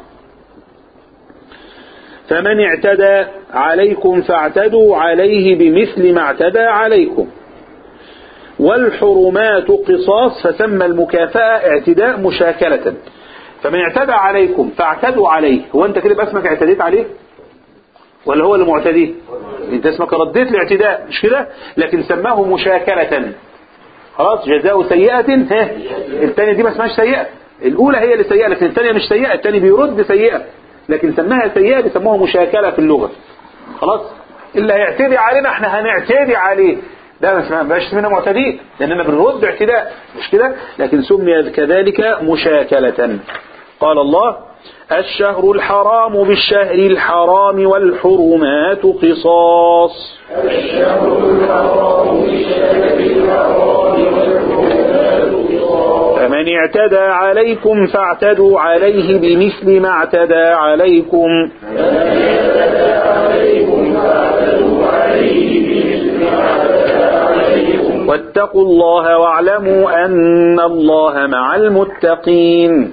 فمن اعتدى عليكم فاعتدوا عليه بمثل ما اعتدى عليكم والحرمات قصاص فسمى المكافأة اعتداء مشاكلة فمن اعتدى عليكم فاعتدوا عليه هو انت كده اسمك اعتديت عليه ولا هو اللي معتدي انت اسمك رديت الاعتداء مش كده لكن سماه مشاكلة خلاص جزاء سيئة ها الثانية دي ما اسمهاش سيئة الأولى هي اللي سيئة لكن الثانية مش سيئة الثاني بيرد سيئة لكن سماها سيئة بيسموها مشاكلة في اللغة خلاص اللي هيعتدي علينا احنا هنعتدي عليه ده ما بقاش اسمنا معتدين لأننا بنرد اعتداء مش كده لكن سمي كذلك مشاكلة قال الله الشهر الحرام بالشهر الحرام والحرمات قصاص فمن اعتدى عليكم فاعتدوا عليه بمثل ما اعتدى عليكم واتقوا الله واعلموا أن الله مع المتقين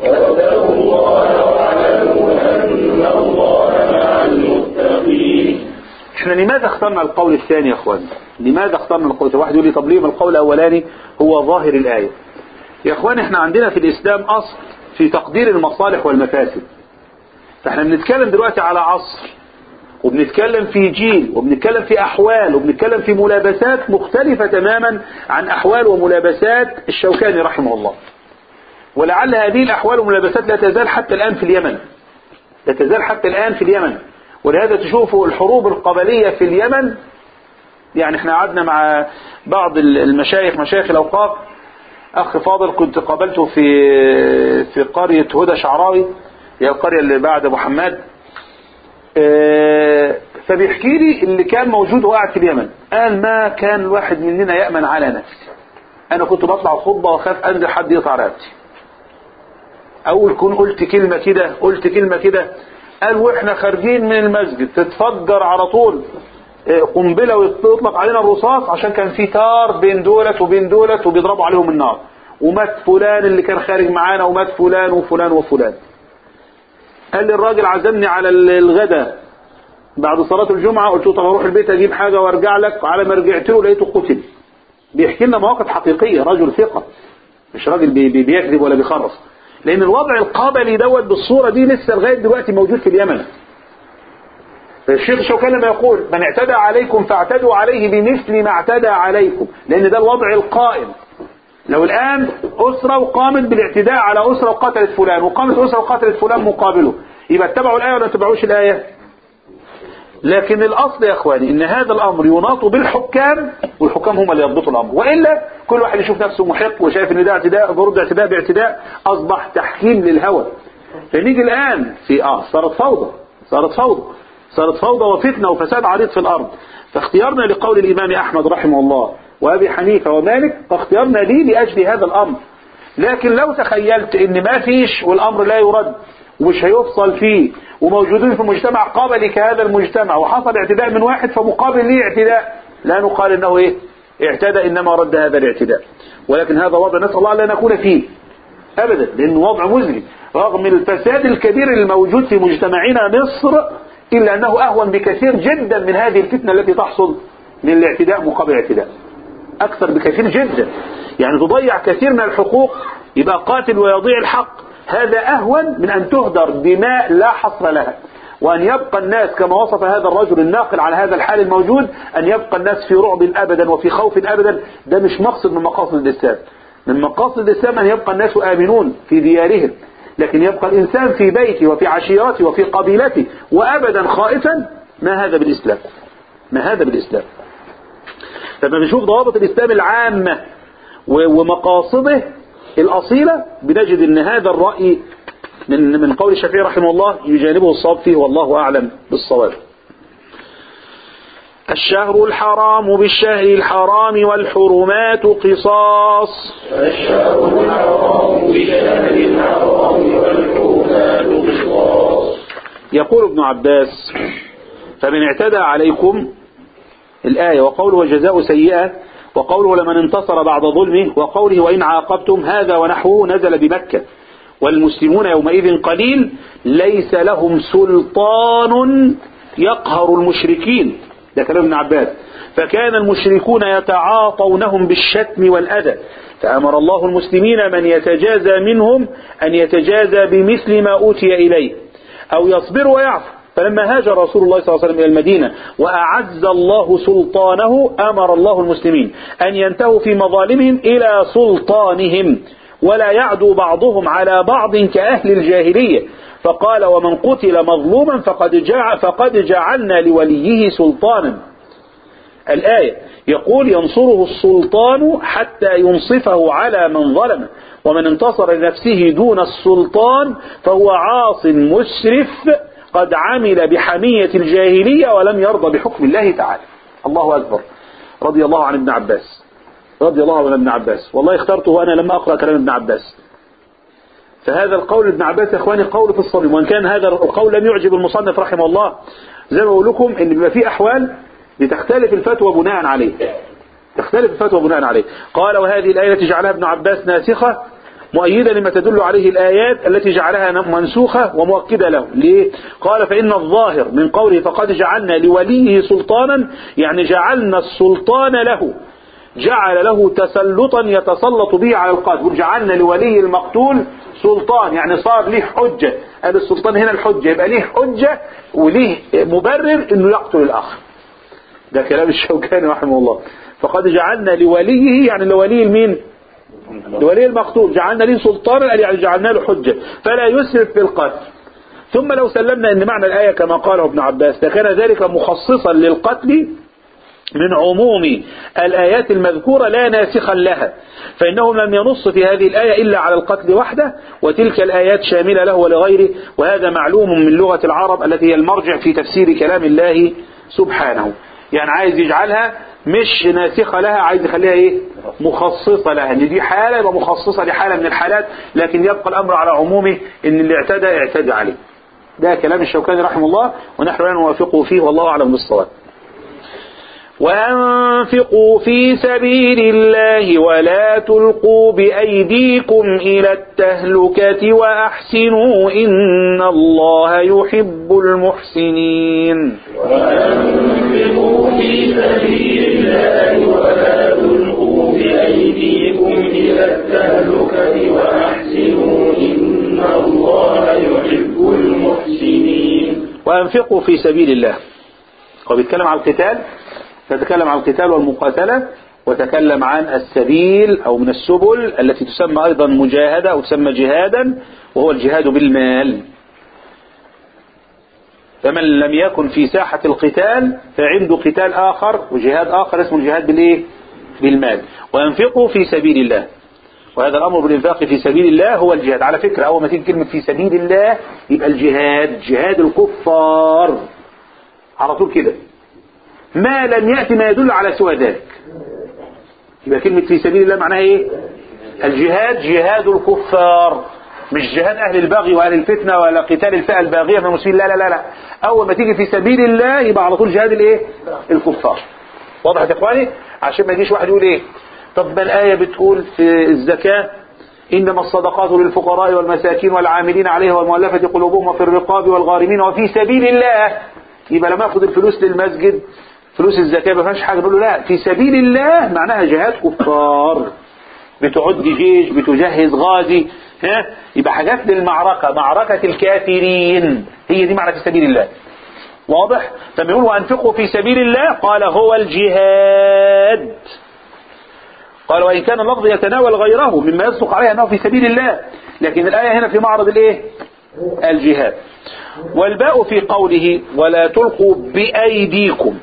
احنا لماذا اخترنا القول الثاني يا اخوان لماذا اخترنا القول الثاني واحد يقول لي طب ليه ما القول الاولاني هو ظاهر الايه يا اخوان احنا عندنا في الاسلام اصل في تقدير المصالح والمفاسد فاحنا بنتكلم دلوقتي على عصر وبنتكلم في جيل وبنتكلم في احوال وبنتكلم في ملابسات مختلفة تماما عن احوال وملابسات الشوكاني رحمه الله ولعل هذه الاحوال والملابسات لا تزال حتى الان في اليمن لا تزال حتى الان في اليمن ولهذا تشوفوا الحروب القبلية في اليمن يعني احنا قعدنا مع بعض المشايخ مشايخ الاوقاف اخ فاضل كنت قابلته في في قرية هدى شعراوي هي القرية اللي بعد ابو حماد اه فبيحكي لي اللي كان موجود وقاعد في اليمن قال ما كان الواحد مننا يأمن على نفسه انا كنت بطلع خطبة واخاف انزل حد يقطع رقبتي اول كون قلت كلمة كده قلت كلمة كده قال واحنا خارجين من المسجد تتفجر على طول قنبلة ويطلق علينا الرصاص عشان كان في تار بين دولت وبين دولت وبيضربوا عليهم النار ومات فلان اللي كان خارج معانا ومات فلان وفلان وفلان قال لي الراجل عزمني على الغداء بعد صلاة الجمعة قلت له طب اروح البيت اجيب حاجة وارجع لك على ما رجعت له لقيته قتل بيحكي لنا مواقف حقيقية رجل ثقة مش راجل بي بي بيكذب ولا بيخرص لان الوضع القبلي دوت بالصورة دي لسه لغاية دلوقتي موجود في اليمن فالشيخ الشوكاني لما يقول من اعتدى عليكم فاعتدوا عليه بمثل ما اعتدى عليكم لان ده الوضع القائم لو الان اسرة وقامت بالاعتداء على اسرة وقتلت فلان وقامت اسرة وقتلت فلان مقابله يبقى اتبعوا الايه ولا اتبعوش الايه لكن الاصل يا اخواني ان هذا الامر يناط بالحكام والحكام هم اللي يضبطوا الامر والا كل واحد يشوف نفسه محق وشايف ان ده اعتداء برد اعتداء باعتداء اصبح تحكيم للهوى فنيجي الان في اه صارت فوضى صارت فوضى صارت فوضى وفتنة وفساد عريض في الأرض فاختيارنا لقول الإمام أحمد رحمه الله وأبي حنيفة ومالك فاختيارنا لي لأجل هذا الأمر لكن لو تخيلت ان ما فيش والأمر لا يرد ومش هيفصل فيه وموجودين في مجتمع قابل كهذا المجتمع وحصل اعتداء من واحد فمقابل ليه اعتداء لا نقال انه ايه اعتدى انما رد هذا الاعتداء ولكن هذا وضع نسأل الله لا نكون فيه ابدا لانه وضع مزري رغم الفساد الكبير الموجود في مجتمعنا مصر إلا أنه أهون بكثير جدا من هذه الفتنة التي تحصل من الاعتداء مقابل اعتداء أكثر بكثير جدا يعني تضيع كثير من الحقوق يبقى قاتل ويضيع الحق هذا أهون من أن تهدر دماء لا حصر لها وأن يبقى الناس كما وصف هذا الرجل الناقل على هذا الحال الموجود أن يبقى الناس في رعب أبدا وفي خوف أبدا ده مش مقصد من مقاصد الإسلام من مقاصد الإسلام أن يبقى الناس آمنون في ديارهم لكن يبقى الإنسان في بيته وفي عشيرته وفي قبيلته وأبدا خائفا ما هذا بالإسلام ما هذا بالإسلام لما نشوف ضوابط الإسلام العامة ومقاصده الأصيلة بنجد أن هذا الرأي من من قول الشافعي رحمه الله يجانبه الصواب فيه والله أعلم بالصواب الشهر الحرام بالشهر الحرام والحرمات قصاص الشهر الحرام بالشهر الحرام والحرمات قصاص يقول ابن عباس فمن اعتدى عليكم الآية وقوله وجزاء سيئة وقوله لمن انتصر بعد ظلمه وقوله وإن عاقبتم هذا ونحوه نزل بمكة والمسلمون يومئذ قليل ليس لهم سلطان يقهر المشركين ده كلام ابن عباس فكان المشركون يتعاطونهم بالشتم والأذى فأمر الله المسلمين من يتجازى منهم أن يتجازى بمثل ما أوتي إليه أو يصبر ويعفو فلما هاجر رسول الله صلى الله عليه وسلم إلى المدينة وأعز الله سلطانه أمر الله المسلمين أن ينتهوا في مظالمهم إلى سلطانهم ولا يعدو بعضهم على بعض كأهل الجاهلية فقال ومن قتل مظلوما فقد, جع فقد جعلنا لوليه سلطانا الآية يقول ينصره السلطان حتى ينصفه على من ظلمه ومن انتصر لنفسه دون السلطان فهو عاص مسرف قد عمل بحمية الجاهلية ولم يرضى بحكم الله تعالى الله أكبر رضي الله عن ابن عباس رضي الله عن ابن عباس والله اخترته أنا لما أقرأ كلام ابن عباس فهذا القول ابن عباس يا اخواني قول في الصميم وان كان هذا القول لم يعجب المصنف رحمه الله زي ما بقول لكم ان بيبقى في احوال بتختلف الفتوى بناء عليه تختلف الفتوى بناء عليه قال وهذه الآية التي جعلها ابن عباس ناسخة مؤيدة لما تدل عليه الآيات التي جعلها منسوخة ومؤكدة له ليه؟ قال فإن الظاهر من قوله فقد جعلنا لوليه سلطانا يعني جعلنا السلطان له جعل له تسلطا يتسلط به على القاتل جعلنا لولي المقتول سلطان يعني صار له حجة قال السلطان هنا الحجة يبقى له حجة وليه مبرر انه يقتل الاخر ده كلام الشوكاني رحمه الله فقد جعلنا لوليه يعني لولي المين لولي المقتول جعلنا ليه سلطانا يعني جعلنا له حجة فلا يسرف في القتل ثم لو سلمنا ان معنى الآية كما قاله ابن عباس لكان ذلك مخصصا للقتل من عموم الآيات المذكورة لا ناسخا لها فإنه لم ينص في هذه الآية إلا على القتل وحده وتلك الآيات شاملة له ولغيره وهذا معلوم من لغة العرب التي هي المرجع في تفسير كلام الله سبحانه يعني عايز يجعلها مش ناسخة لها عايز يخليها ايه مخصصة لها ان دي حالة يبقى مخصصة لحالة من الحالات لكن يبقى الامر على عمومه ان اللي اعتدى اعتدى عليه ده كلام الشوكاني رحمه الله ونحن لا نوافقه فيه والله اعلم بالصواب وأنفقوا في سبيل الله ولا تلقوا بأيديكم إلى التهلكة وأحسنوا إن الله يحب المحسنين وأنفقوا في سبيل الله ولا تلقوا بأيديكم إلى التهلكة وأحسنوا إن الله يحب المحسنين وأنفقوا في سبيل الله هو بيتكلم عن القتال تتكلم عن القتال والمقاتلة وتكلم عن السبيل أو من السبل التي تسمى أيضا مجاهدة أو تسمى جهادا وهو الجهاد بالمال فمن لم يكن في ساحة القتال فعنده قتال آخر وجهاد آخر اسمه الجهاد بالإيه؟ بالمال وينفقوا في سبيل الله وهذا الأمر بالإنفاق في سبيل الله هو الجهاد على فكرة أول ما تيجي كلمة في سبيل الله يبقى الجهاد جهاد الكفار على طول كده ما لم يأتي ما يدل على سوى ذلك يبقى كلمة في سبيل الله معناها ايه الجهاد جهاد الكفار مش جهاد اهل البغي واهل الفتنة ولا قتال الفئة الباغية من المسلمين لا لا لا لا اول ما تيجي في سبيل الله يبقى على طول جهاد الايه الكفار واضح يا اخواني عشان ما يجيش واحد يقول ايه طب ما الآية بتقول في الزكاة إنما الصدقات للفقراء والمساكين والعاملين عليها والمؤلفة قلوبهم وفي الرقاب والغارمين وفي سبيل الله يبقى لما ياخد الفلوس للمسجد فلوس الزكاة ما فيهاش حاجة نقول له لا في سبيل الله معناها جهاد كفار بتعد جيش بتجهز غازي ها يبقى حاجات للمعركة معركة الكافرين هي دي معنى في سبيل الله واضح لما يقول وأنفقوا في سبيل الله قال هو الجهاد قال وإن كان اللفظ يتناول غيره مما يصدق عليه أنه في سبيل الله لكن الآية هنا في معرض الإيه الجهاد والباء في قوله ولا تلقوا بأيديكم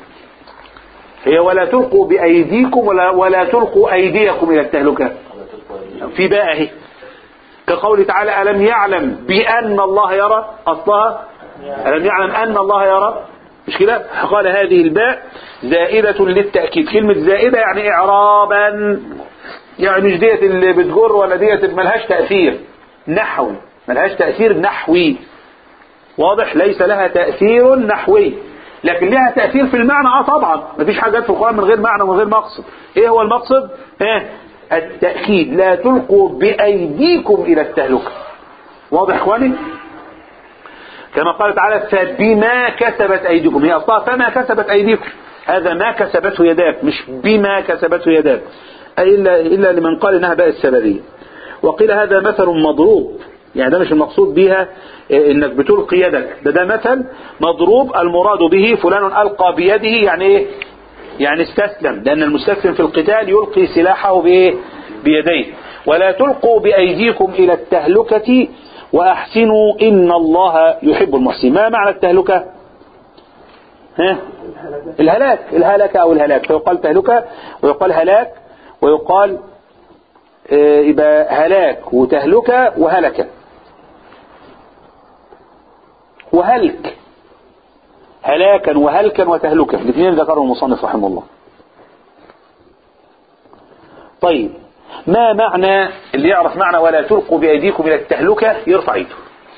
هي ولا تلقوا بأيديكم ولا, ولا تلقوا أيديكم إلى التهلكة في باء اهي كقول تعالى ألم يعلم بأن الله يرى أصلها ألم يعلم أن الله يرى مش كده قال هذه الباء زائدة للتأكيد كلمة زائدة يعني إعرابا يعني مش ديت اللي بتجر ولا ديت ملهاش تأثير نحوي ملهاش تأثير نحوي واضح ليس لها تأثير نحوي لكن لها تأثير في المعنى اه طبعا مفيش حاجات في القرآن من غير معنى ومن غير مقصد ايه هو المقصد ايه التأكيد لا تلقوا بأيديكم إلى التهلكة واضح اخواني كما قال تعالى فبما كسبت أيديكم هي أصلها فما كسبت أيديكم هذا ما كسبته يداك مش بما كسبته يداك أي إلا, إلا لمن قال إنها باء السببية وقيل هذا مثل مضروب يعني ده مش المقصود بيها إيه، انك بتلقي يدك ده ده مثل مضروب المراد به فلان القى بيده يعني ايه يعني استسلم لان المستسلم في القتال يلقي سلاحه بايه بيديه ولا تلقوا بايديكم الى التهلكة واحسنوا ان الله يحب المحسنين ما معنى التهلكة ها الهلاك الهلكة او الهلاك فيقال تهلكة ويقال هلاك ويقال آه، يبقى هلاك وتهلكة وهلكة وهلك هلاكا وهلكا وتهلكا الاثنين ذكرهم المصنف رحمه الله طيب ما معنى اللي يعرف معنى ولا تلقوا بأيديكم إلى التهلكة يرفع ايده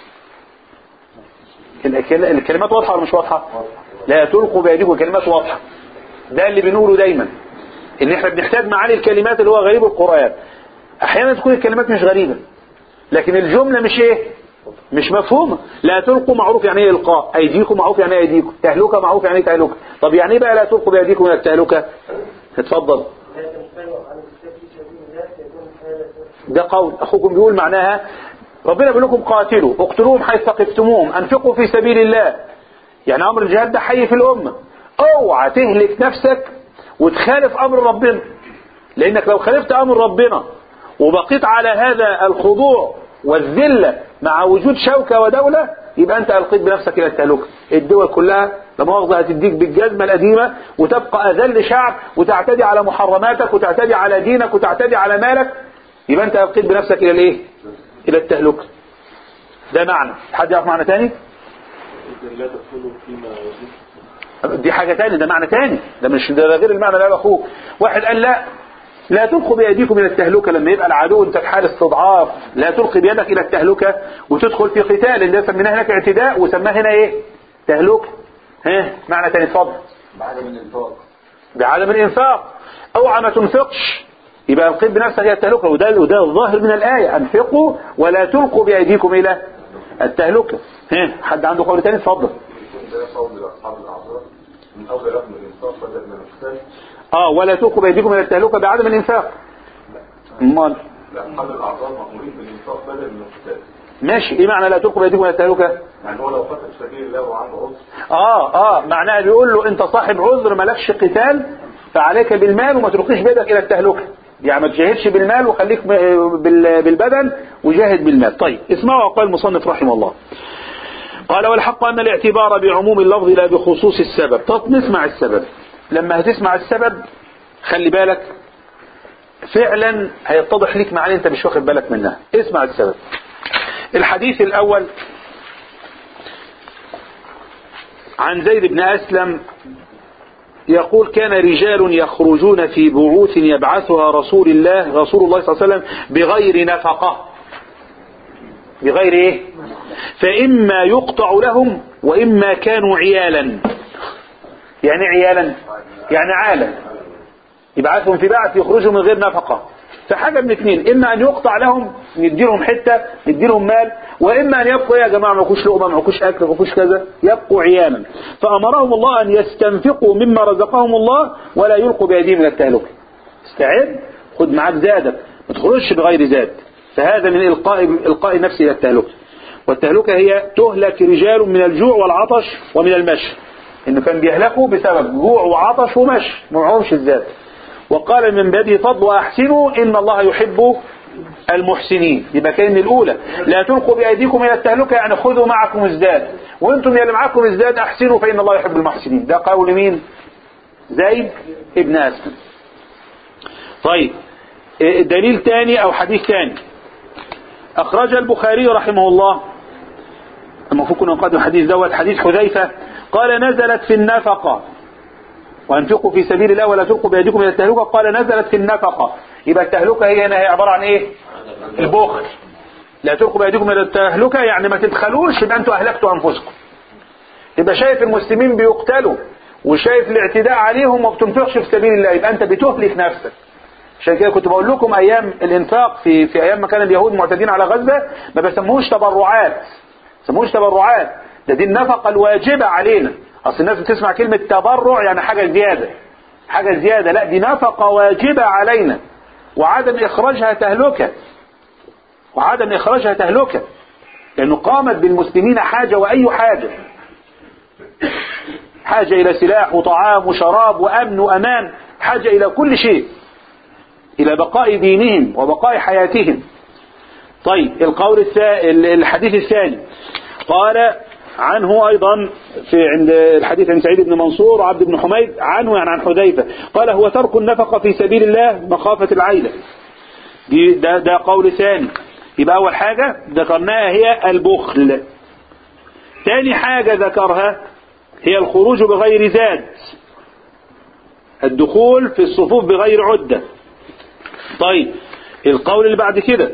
الكل- الكلمات واضحة ولا مش واضحة لا تلقوا بأيديكم كلمات واضحة ده اللي بنقوله دايما ان احنا بنحتاج معاني الكلمات اللي هو غريب القرآن احيانا تكون الكلمات مش غريبة لكن الجملة مش ايه مش مفهومة لا تلقوا معروف يعني ايه القاء ايديكم معروف يعني ايه ايديكم تهلكة معروف يعني ايه تهلكة طب يعني ايه بقى لا تلقوا بايديكم الى التهلكة اتفضل ده قول اخوكم بيقول معناها ربنا بيقول لكم قاتلوا اقتلوهم حيث ثقفتموهم انفقوا في سبيل الله يعني امر الجهاد ده حي في الامه اوعى تهلك نفسك وتخالف امر ربنا لانك لو خالفت امر ربنا وبقيت على هذا الخضوع والذله مع وجود شوكه ودوله يبقى انت القيت بنفسك الى التهلكه الدول كلها لا مؤاخذه هتديك بالجزمه القديمه وتبقى اذل شعب وتعتدي على محرماتك وتعتدي على دينك وتعتدي على مالك يبقى انت القيت بنفسك الى الايه الى التهلكه ده معنى حد يعرف معنى تاني دي حاجة تاني ده معنى تاني ده مش ده غير المعنى اللي قاله اخوك واحد قال لا لا تلقوا بأيديكم إلى التهلكة لما يبقى العدو أنت في حال استضعاف لا تلقي بيدك إلى التهلكة وتدخل في قتال ده سميناه هناك اعتداء وسماه هنا إيه تهلكة ها معنى تاني اتفضل بعدم الانفاق بعدم الإنفاق أوعى ما تنفقش يبقى القيد بنفسك هي التهلكة وده وده الظاهر من الآية أنفقوا ولا تلقوا بأيديكم إلى التهلكة ها حد عنده قول تاني اتفضل ده قول اصحاب الاعذار من اول رقم الانفاق بدل من القتال اه ولا تلقوا بأيديكم إلى التهلكة بعدم الإنفاق امال لا اصحاب الاعذار مامورين بالانفاق بدل من القتال ماشي ايه معنى لا تلقوا بأيديكم إلى التهلكة يعني هو لو قتل في سبيل الله وعنده عذر اه اه معناها بيقول له انت صاحب عذر مالكش قتال فعليك بالمال وما تلقيش بيدك الى التهلكه يعني ما تجاهدش بالمال وخليك ب- بال- بالبدن وجاهد بالمال طيب اسمعوا قال المصنف رحمه الله قال والحق ان الاعتبار بعموم اللفظ لا بخصوص السبب طب نسمع السبب لما هتسمع السبب خلي بالك فعلا هيتضح ليك معاني انت مش واخد بالك منها اسمع السبب الحديث الاول عن زيد بن أسلم يقول كان رجال يخرجون في بعوث يبعثها رسول الله رسول الله صلى الله عليه وسلم بغير نفقة بغير ايه فإما يقطع لهم وإما كانوا عيالا يعني عيالا يعني عالا يبعثهم في بعث يخرجوا من غير نفقة فحاجة من اثنين إما أن يقطع لهم نديلهم حتة نديلهم مال وإما أن يبقوا يا جماعة ما يكونش لقمة ما يكونش أكل ما يكونش كذا يبقوا عيانا فأمرهم الله أن يستنفقوا مما رزقهم الله ولا يلقوا بأيديهم إلى التهلكة استعد خد معاك زادك ما تخرجش بغير زاد فهذا من إلقاء إلقاء النفس إلى التهلكة والتهلكة هي تهلك رجال من الجوع والعطش ومن المشي إنه كان بيهلكوا بسبب جوع وعطش ومشي ما معهمش الزاد وقال من بده فضل وأحسنوا إن الله يحب المحسنين يبقى كان الأولى لا تلقوا بأيديكم إلى التهلكة يعني خذوا معكم الزاد وأنتم يا اللي معكم الزاد أحسنوا فإن الله يحب المحسنين ده قول مين زيد ابن أسلم طيب إيه دليل تاني أو حديث تاني أخرج البخاري رحمه الله المفروض كنا نقدم الحديث دوت حديث حذيفة قال نزلت في النفقة وانفقوا في سبيل الله ولا تلقوا بيدكم الى التهلكه قال نزلت في النفقه يبقى التهلكه هي هنا هي عباره عن ايه البخل لا تلقوا بيدكم الى التهلكه يعني ما تدخلوش يبقى انتوا اهلكتوا انفسكم يبقى شايف المسلمين بيقتلوا وشايف الاعتداء عليهم وما بتنفقش في سبيل الله يبقى انت بتهلك نفسك عشان كده كنت بقول لكم ايام الانفاق في في ايام ما كان اليهود معتدين على غزه ما بسموهوش تبرعات ما بسموهوش تبرعات ده دي النفقه الواجبه علينا اصل الناس بتسمع كلمة تبرع يعني حاجة زيادة حاجة زيادة لا دي نفقة واجبة علينا وعدم اخراجها تهلكة وعدم اخراجها تهلكة لأنه قامت بالمسلمين حاجة وأي حاجة حاجة إلى سلاح وطعام وشراب وأمن وأمان حاجة إلى كل شيء إلى بقاء دينهم وبقاء حياتهم طيب القول الثاني الحديث الثاني قال عنه أيضا في عند الحديث عن سعيد بن منصور وعبد بن حميد عنه يعني عن حذيفة قال هو ترك النفقة في سبيل الله مخافة العيلة دي ده, ده قول ثاني يبقى أول حاجة ذكرناها هي البخل ثاني حاجة ذكرها هي الخروج بغير زاد الدخول في الصفوف بغير عدة طيب القول اللي بعد كده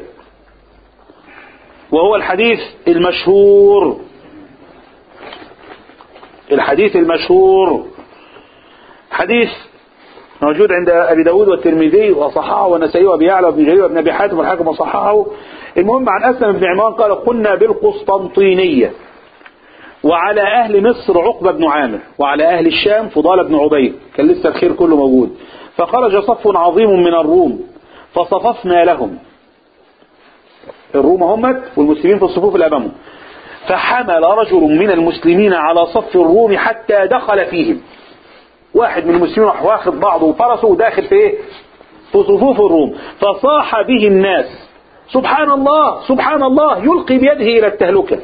وهو الحديث المشهور الحديث المشهور حديث موجود عند أبي داود والترمذي وصححه والنسائي وأبي يعلى وابن جرير وابن أبي حاتم والحاكم وصححه المهم عن أسلم بن عمران قال كنا بالقسطنطينية وعلى أهل مصر عقبة بن عامر وعلى أهل الشام فضال بن عبيد كان لسه الخير كله موجود فخرج صف عظيم من الروم فصففنا لهم الروم همت والمسلمين في الصفوف اللي أمامهم فحمل رجل من المسلمين على صف الروم حتى دخل فيهم واحد من المسلمين راح واخد بعضه وفرسه وداخل في ايه في صفوف الروم فصاح به الناس سبحان الله سبحان الله يلقي بيده الى التهلكه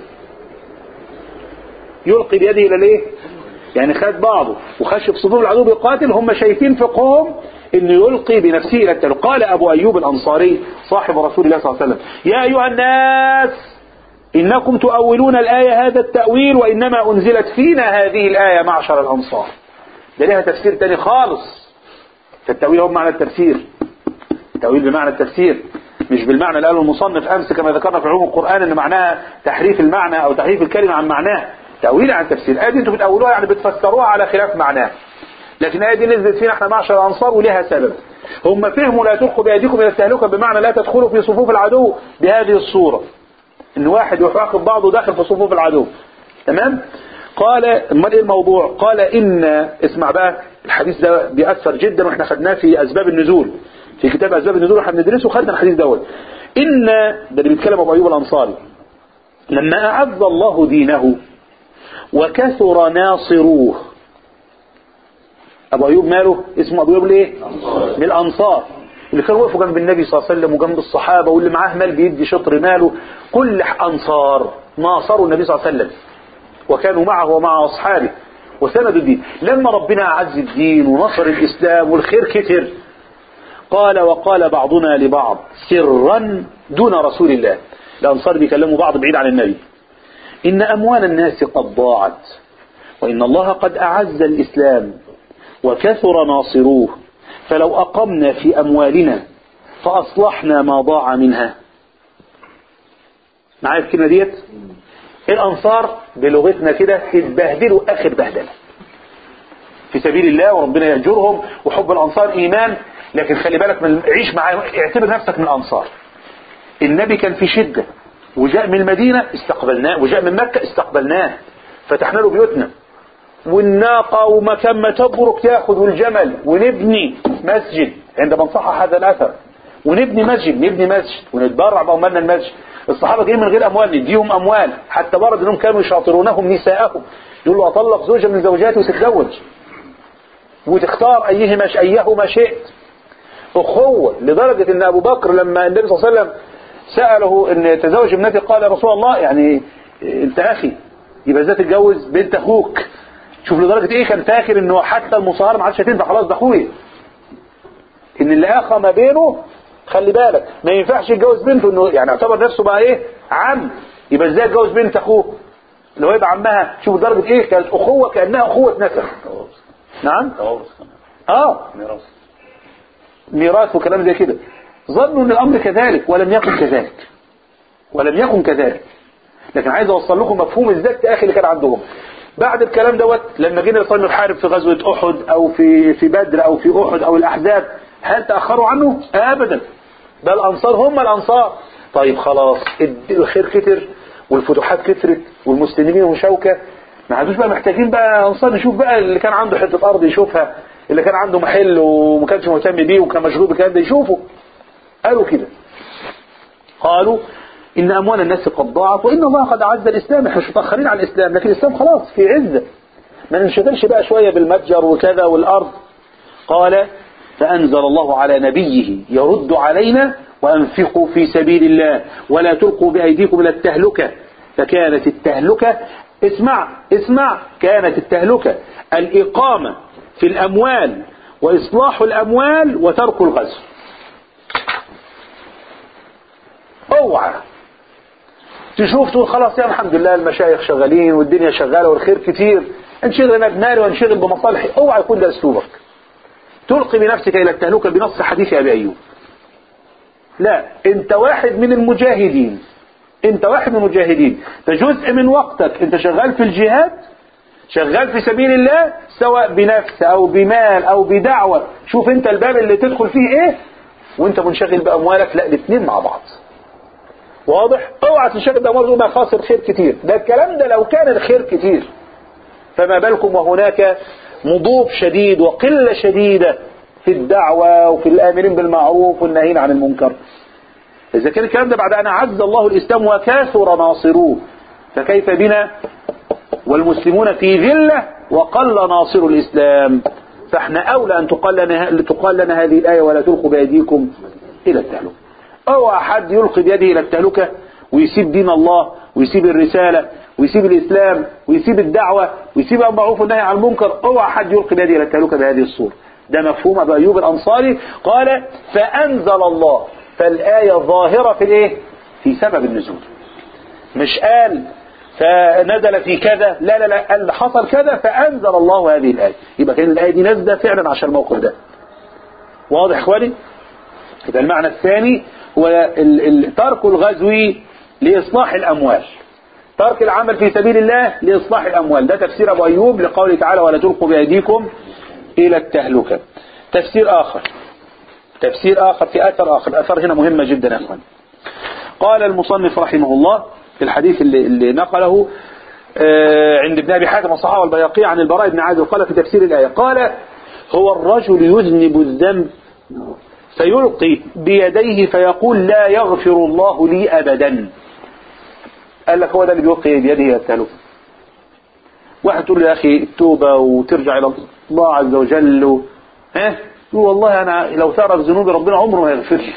يلقي بيده الى الايه يعني خد بعضه وخش في صفوف العدو بيقاتل هم شايفين فقههم انه يلقي بنفسه الى التهلكه قال ابو ايوب الانصاري صاحب رسول الله صلى الله عليه وسلم يا ايها الناس إنكم تؤولون الآية هذا التأويل وإنما أنزلت فينا هذه الآية معشر الأنصار ده لها تفسير تاني خالص فالتأويل هو بمعنى التفسير التأويل بمعنى التفسير مش بالمعنى اللي قاله المصنف أمس كما ذكرنا في علوم القرآن إن معناها تحريف المعنى أو تحريف الكلمة عن معناه تأويل عن تفسير آية دي أنتوا بتأولوها يعني بتفسروها على خلاف معناه لكن الآية دي نزلت فينا احنا معشر الأنصار ولها سبب هم فهموا لا تلقوا بأيديكم إلى التهلكة بمعنى لا تدخلوا في صفوف العدو بهذه الصورة ان واحد يروح واخد بعضه داخل في صفوف العدو تمام قال امال ايه الموضوع قال ان اسمع بقى الحديث ده بيأثر جدا واحنا خدناه في اسباب النزول في كتاب اسباب النزول احنا بندرسه خدنا الحديث دوت ان ده اللي بيتكلم ابو ايوب الانصاري لما اعز الله دينه وكثر ناصروه ابو ايوب ماله اسمه ابو ايوب ليه من الانصار اللي كانوا وقفوا جنب النبي صلى الله عليه وسلم وجنب الصحابة واللي معاه مال بيدي شطر ماله كل أنصار ناصروا النبي صلى الله عليه وسلم وكانوا معه ومع أصحابه وسندوا الدين لما ربنا أعز الدين ونصر الإسلام والخير كتر قال وقال بعضنا لبعض سرا دون رسول الله الأنصار بيكلموا بعض بعيد عن النبي إن أموال الناس قد ضاعت وإن الله قد أعز الإسلام وكثر ناصروه فلو أقمنا في أموالنا فأصلحنا ما ضاع منها معايا الكلمة ديت الأنصار بلغتنا كده اتبهدلوا آخر بهدلة في سبيل الله وربنا يأجرهم وحب الأنصار إيمان لكن خلي بالك من عيش معاهم اعتبر نفسك من الأنصار النبي كان في شدة وجاء من المدينة استقبلناه وجاء من مكة استقبلناه فتحنا له بيوتنا والناقة ومكان ما تبرك تاخذ والجمل ونبني مسجد عندما نصحح هذا الأثر ونبني مسجد نبني مسجد ونتبرع بأموالنا المسجد الصحابة جايين من غير أموال نديهم أموال حتى ورد أنهم كانوا يشاطرونهم نساءهم يقول له أطلق زوجة من زوجاتي وتتزوج وتختار أيهما أيهما شئت أخوة لدرجة أن أبو بكر لما النبي صلى الله عليه وسلم سأله أن يتزوج ابنتي قال يا رسول الله يعني أنت أخي يبقى ازاي تتجوز بنت أخوك شوف لدرجة ايه كان فاكر انه حتى المصاهرة ما عادش هتنفع خلاص ده اخويا ان اللي اخى ما بينه خلي بالك ما ينفعش يتجوز بنته انه يعني اعتبر نفسه بقى ايه عم يبقى ازاي يتجوز بنت اخوه اللي هو يبقى عمها شوف درجة ايه كانت اخوة كأنها اخوة نسب نعم اه ميراث وكلام زي كده ظنوا ان الامر كذلك ولم يكن كذلك ولم يكن كذلك لكن عايز اوصل لكم مفهوم الذات يا اخي اللي كان عندهم بعد الكلام دوت لما جينا نصلي نحارب في غزوة أحد أو في في بدر أو في أحد أو الأحزاب هل تأخروا عنه؟ أبدا ده الأنصار هم الأنصار طيب خلاص الخير كتر والفتوحات كترت والمسلمين وشوكة ما عادوش بقى محتاجين بقى أنصار نشوف بقى اللي كان عنده حتة أرض يشوفها اللي كان عنده محل وما كانش مهتم بيه وكان مشغول بالكلام ده يشوفه قالوا كده قالوا إن أموال الناس قد ضاعت وإن الله قد أعز الإسلام إحنا مش متأخرين على الإسلام لكن الإسلام خلاص في عزة ما ننشغلش بقى شوية بالمتجر وكذا والأرض قال فأنزل الله على نبيه يرد علينا وأنفقوا في سبيل الله ولا تلقوا بأيديكم إلى التهلكة فكانت التهلكة اسمع اسمع كانت التهلكة الإقامة في الأموال وإصلاح الأموال وترك الغزو اوعى تشوف تقول خلاص يا الحمد لله المشايخ شغالين والدنيا شغالة والخير كتير انشغل انا بمالي وانشغل بمصالحي اوعى يكون ده اسلوبك تلقي بنفسك الى التهلكة بنص حديث ابي ايوب لا انت واحد من المجاهدين انت واحد من المجاهدين ده جزء من وقتك انت شغال في الجهاد شغال في سبيل الله سواء بنفس او بمال او بدعوة شوف انت الباب اللي تدخل فيه ايه وانت منشغل باموالك لا الاثنين مع بعض واضح اوعى تنشغل باموالك وما خاسر خير كتير ده الكلام ده لو كان الخير كتير فما بالكم وهناك مضوب شديد وقلة شديدة في الدعوة وفي الآمرين بالمعروف والناهين عن المنكر إذا كان الكلام ده بعد أن أعز الله الإسلام وكاثر ناصروه فكيف بنا والمسلمون في ذلة وقل ناصر الإسلام فاحنا أولى أن تقال لنا, تقال لنا هذه الآية ولا تلقوا بأيديكم إلى التهلكة أو أحد يلقي بيده إلى التهلكة ويسيب دين الله ويسيب الرسالة ويسيب الإسلام ويسيب الدعوة ويسيب المعروف والنهي عن المنكر اوعى حد يلقي بيده إلى التهلكة بهذه الصورة ده مفهوم أبو أيوب الأنصاري قال فأنزل الله فالآية ظاهرة في الإيه في سبب النزول مش قال فنزل في كذا لا لا لا قال حصل كذا فأنزل الله هذه الآية يبقى كان الآية دي نازلة فعلا عشان الموقف ده واضح إخواني يبقى المعنى الثاني هو ال- ال- ترك الغزو لإصلاح الأموال ترك العمل في سبيل الله لإصلاح الأموال ده تفسير أبو أيوب لقوله تعالى ولا تلقوا بأيديكم إلى التهلكة تفسير آخر تفسير آخر في أثر آخر الأثر هنا مهمة جدا يا أخوان قال المصنف رحمه الله في الحديث اللي, اللي نقله آه، عند ابن أبي حاتم الصحابة والبياقي عن البراء بن عازب قال في تفسير الآية قال هو الرجل يذنب الذنب فيلقي بيديه فيقول لا يغفر الله لي أبدا قال لك هو ده اللي بيلقي بيده إلى التهلكة واحد تقول له يا أخي التوبة وترجع إلى الله عز وجل و... ها يقول والله أنا لو تعرف ذنوبي ربنا عمره ما يغفر لي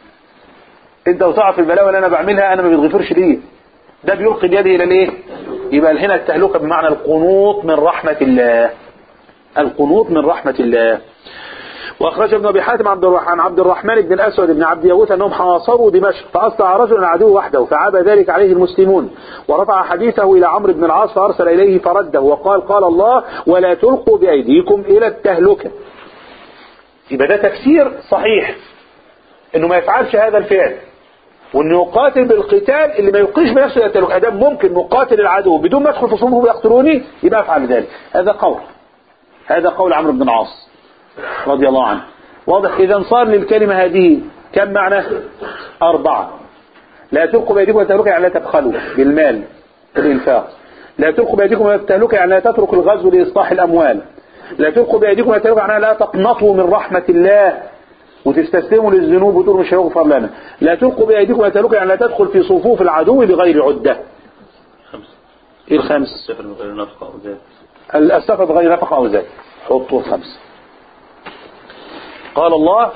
انت لو تعرف البلاوي اللي انا بعملها انا ما بيتغفرش ليه ده بيلقي بيده الى الايه يبقى هنا التهلكه بمعنى القنوط من رحمه الله القنوط من رحمه الله واخرج ابن ابي حاتم عبد الرحمن عن عبد الرحمن بن الاسود بن عبد يغوث انهم حاصروا دمشق فاسرع رجل العدو وحده فعاب ذلك عليه المسلمون ورفع حديثه الى عمرو بن العاص فارسل اليه فرده وقال قال الله ولا تلقوا بايديكم الى التهلكه يبقى ده تفسير صحيح انه ما يفعلش هذا الفعل وانه يقاتل بالقتال اللي ما يلقيش بنفسه الى التهلكه ادام ممكن نقاتل العدو بدون ما ادخل في صفوفه ويقتلوني يبقى افعل ذلك هذا قول هذا قول عمرو بن العاص رضي الله عنه واضح اذا صار للكلمه هذه كم معنى اربعه لا تلقوا بايديكم الى التهلكه يعني لا تبخلوا بالمال بالانفاق لا تلقوا بايديكم الى التهلكه يعني لا تترك الغزو لاصلاح الاموال لا تلقوا بايديكم الى التهلكه يعني لا تقنطوا من رحمه الله وتستسلموا للذنوب وتقولوا مش هيغفر لنا لا تلقوا بأيديكم إلى التهلكة يعني لا تدخل في صفوف العدو بغير عدة ايه الخمس السفر من غير نفقة أو زاد السفر بغير نفقة أو زاد حطوا الخمس قال الله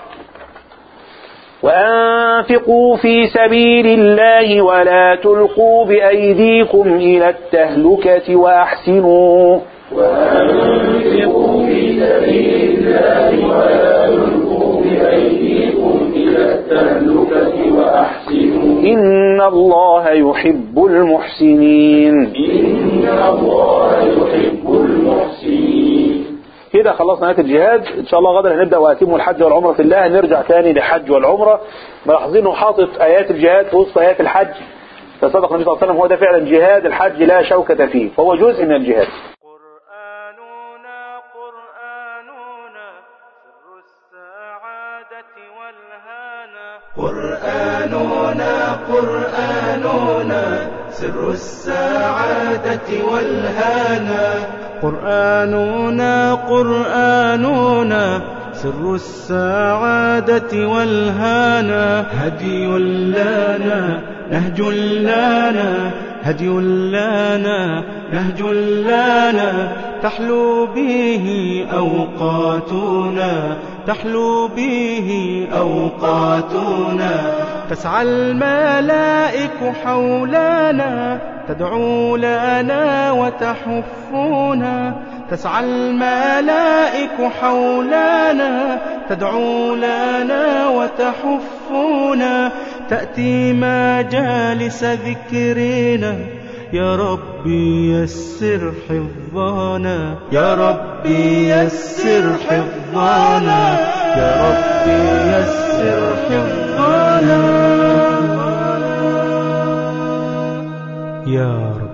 وأنفقوا في سبيل الله ولا تلقوا بأيديكم إلى التهلكة وأحسنوا وأنفقوا في سبيل الله ولا تلقوا بأيديكم إلى التهلكة وأحسنوا إن الله يحب المحسنين إن الله يحب المحسنين كده خلصنا آيات الجهاد إن شاء الله غدا هنبدأ وأتموا الحج والعمرة في الله نرجع تاني لحج والعمرة ملاحظين إنه حاطط آيات الجهاد في وسط آيات الحج فصدق النبي صلى الله عليه وسلم هو ده فعلا جهاد الحج لا شوكة فيه فهو جزء من الجهاد قرآننا قرآننا سر السعادة والهانا قرآننا قرآننا سر السعادة والهانا قرآننا قرآننا سر السعادة والهانا هدي لنا نهج لنا هدي لنا نهج لنا تحلو به أوقاتنا تحلو به أوقاتنا تسعى الملائك حولنا تدعو لنا وتحفنا تسعى الملائك حولنا تدعو لنا وتحفنا تأتي مجالس ذكرنا يا ربي يسر حفظنا يا ربي يسر حفظنا يا ربي يسر حفظنا يا رب